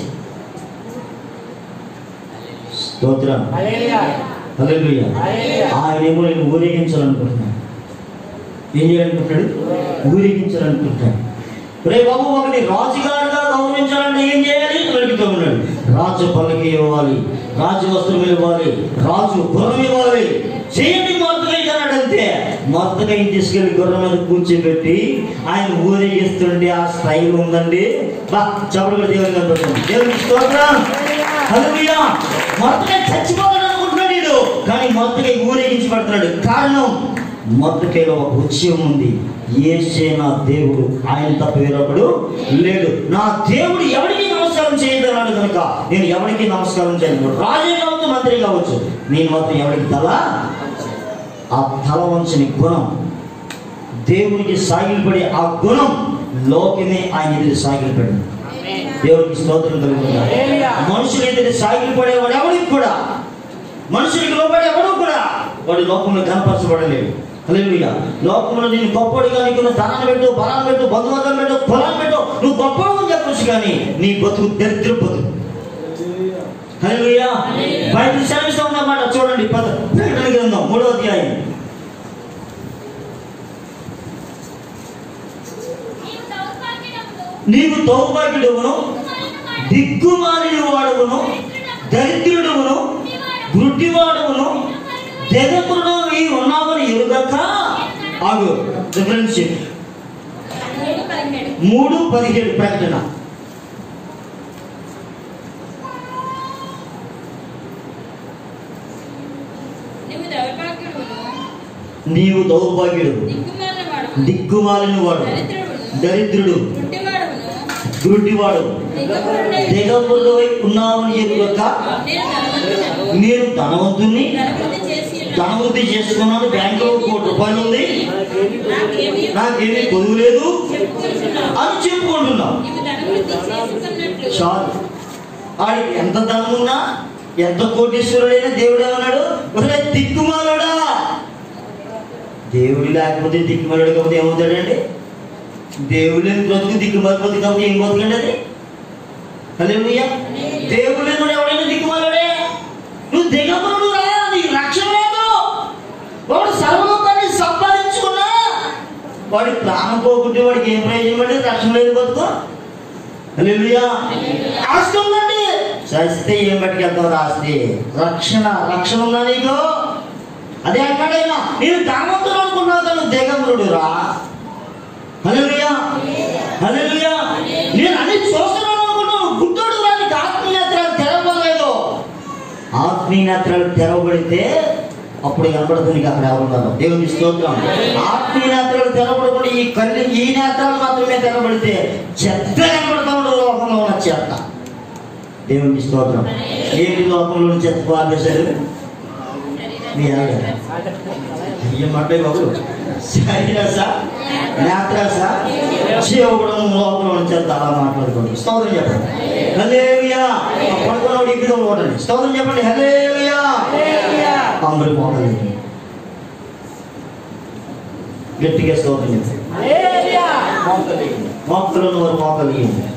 స్తోత్రం హల్లెలూయా ఆయనేమో నేను ఊరేగించాలనుకుంటున్నాను ఏం చేయాలనుకుంటున్నాడు ఊరేగించాలనుకుంటున్నాడు రే బాబు ఒకటి రాజుగారుగా గౌరవించాలంటే ఏం చేయాలి అని అడుగుతూ ఉన్నాడు రాజు పల్లకి ఇవ్వాలి రాజు వస్త్రం ఇవ్వాలి రాజు గుర్రం ఇవ్వాలి చేయండి మొత్తకై అన్నాడు అంతే మొత్తకై తీసుకెళ్లి గుర్రం మీద కూర్చోబెట్టి ఆయన ఊరేగిస్తుంటే ఆ స్టైల్ ఉందండి బా చెప్పడు కూడా దేవుని కనపడుతుంది దేవుని స్తోత్రం హల్లెలూయా మొత్తకై చచ్చిపోతాడు అనుకుంటున్నాడు వీడు కానీ మొత్తకై ఊరేగించి పడుతున్నాడు కారణం మొత్తకేలో ఒక ఉత్సవం ఉంది ఏసే నా దేవుడు ఆయన తప్ప వేరొకడు లేడు నా దేవుడు ఎవరికి నమస్కారం చేయదన్నాడు కనుక నేను ఎవరికి నమస్కారం చేయను రాజే కావచ్చు మంత్రి కావచ్చు నేను మాత్రం ఎవరికి తల ఆ తల వంచని గుణం దేవునికి సాగిలపడే ఆ గుణం లోకమే ఆయన ఎదురు సాగిలపడింది దేవునికి స్తోత్రం కలుగుతుంది మనుషులు ఎదురు సాగిలపడేవాడు ఎవరికి కూడా మనుషులకు లోపడి ఎవడు కూడా వాడు లోకంలో కనపరచబడలేడు హల్లెలూయా లోకంలో నేను గొప్పడిగా నీకు నువ్వు ధనాన్ని పెట్టు బలాన్ని పెట్టు బంధువర్గం పెట్టు పొలాన్ని పెట్టు నువ్వు గొప్పడు అని చెప్పచ్చు కానీ నీ బతుకు దరిద్ర బతుకు హల్లెలూయా బైబిల్ సెలవిస్తా ఉన్నమాట చూడండి పద ప్రకటన గ్రంథం మూడో అధ్యాయం నీవు దౌర్భాగ్యుడవును, నీవు దౌర్భాగ్యుడవును దిక్కుమాలిన వాడవును దరిద్రుడవును గుడ్డివాడవును దెగకుడు ఈ ఉన్నావని ఎరుగక ఆగు రిఫరెన్స్ చెప్పు. మూడు పదిహేడు. మూడు పదిహేడు ప్రకటన నీవు దౌర్భాగ్యుడును, నీవు దౌర్భాగ్యుడు దిక్కుమాలినవాడును, దిక్కుమాలిన వాడు దరిద్రుడును, దరిద్రుడు గుడ్డివాడును, గుడ్డివాడు దిగకుడునై దిగకుడువై ఉన్నావని ఎరుగక నేను ధనవంతుడను, నేను ధనవంతుణ్ణి ధనవృద్ధి చేసి ఉన్నాను. ధనవృద్ధి చేసుకున్నాను బ్యాంకులో కోటి రూపాయలు ఉంది నాకేమీ నాకేమీ కొదువు లేదు చెప్పుకొనుచున్నావు. అని చెప్పుకుంటున్నావు నీవు ధనవృద్ధి చేసుకున్నట్లు చాలు ఆడికి ఎంత ధనం ఉన్నా ఎంత కోటీశ్వరుడైనా దేవుడు ఏమన్నాడు ఒరే దిక్కుమాలుడా దేవుడు లేకపోతే దిక్కుమాలుడు కాకపోతే ఏమవుతాడండి దేవుడు లేని బ్రతుకు దిక్కుమాలి బ్రతుకు కాకపోతే ఏం బతుకండి అది హల్లెలూయా దేవుడు లేని వాడు ఎవడైనా దిక్కుమాలుడే నువ్వు దిగమనుడు రా నీకు రక్షణ లేదు వాడు సర్వలోకాన్ని సంపాదించుకున్నా వాడి ప్రాణం పోకుంటే వాడికి ఏం ప్రయోజనం అంటే రక్షణ లేదు బతుకు హల్లెలూయా ఆస్తి ఉందండి చస్తే ఏం పట్టుకెళ్తావు ఆస్తి రక్షణ రక్షణ ఉందా నీకు అదే అక్కడైనా నేను ధనవంతుడు అనుకున్నావు కానీ దిగంబరుడు రా హల్లెలూయా హల్లెలూయా నేను అన్ని చూస్తున్నాను అనుకున్నాను గుడ్డోడు రా నీకు ఆత్మీయత్రాలు తెరవలేదు ఆత్మీయత్రాలు తెరవబడితే అప్పుడు కనబడుతుంది నీకు అక్కడ ఎవరున్నారు దేవుని స్తోత్రం ఆత్మీయ నేత్రాలు తెరవబడకుండా ఈ కళ్ళు ఈ నేత్రాలు మాత్రమే తెరవబడితే చెత్త కనబడతా ఉండదు లోకంలో ఉన్న చెత్త దేవుని స్తోత్రం ఏంటి లోకంలో చెత్త పాపేశారు మీ ఆవిడ ఏం మాట్లాడే బాబు శరీరస నేత్రస జీవగుణం లోకంలో ఉన్న చెత్త అలా మాట్లాడుకోండి స్తోత్రం చెప్పండి హలేలుయా పడుకున్నవాడు ఇక్కడ ఓటండి స్తోత్రం చెప్పండి హలేలుయా అందరూ మోకలేదు గట్టిగా స్తోత్రం చెప్పండి మోకలు మోకలు వారు మోకలు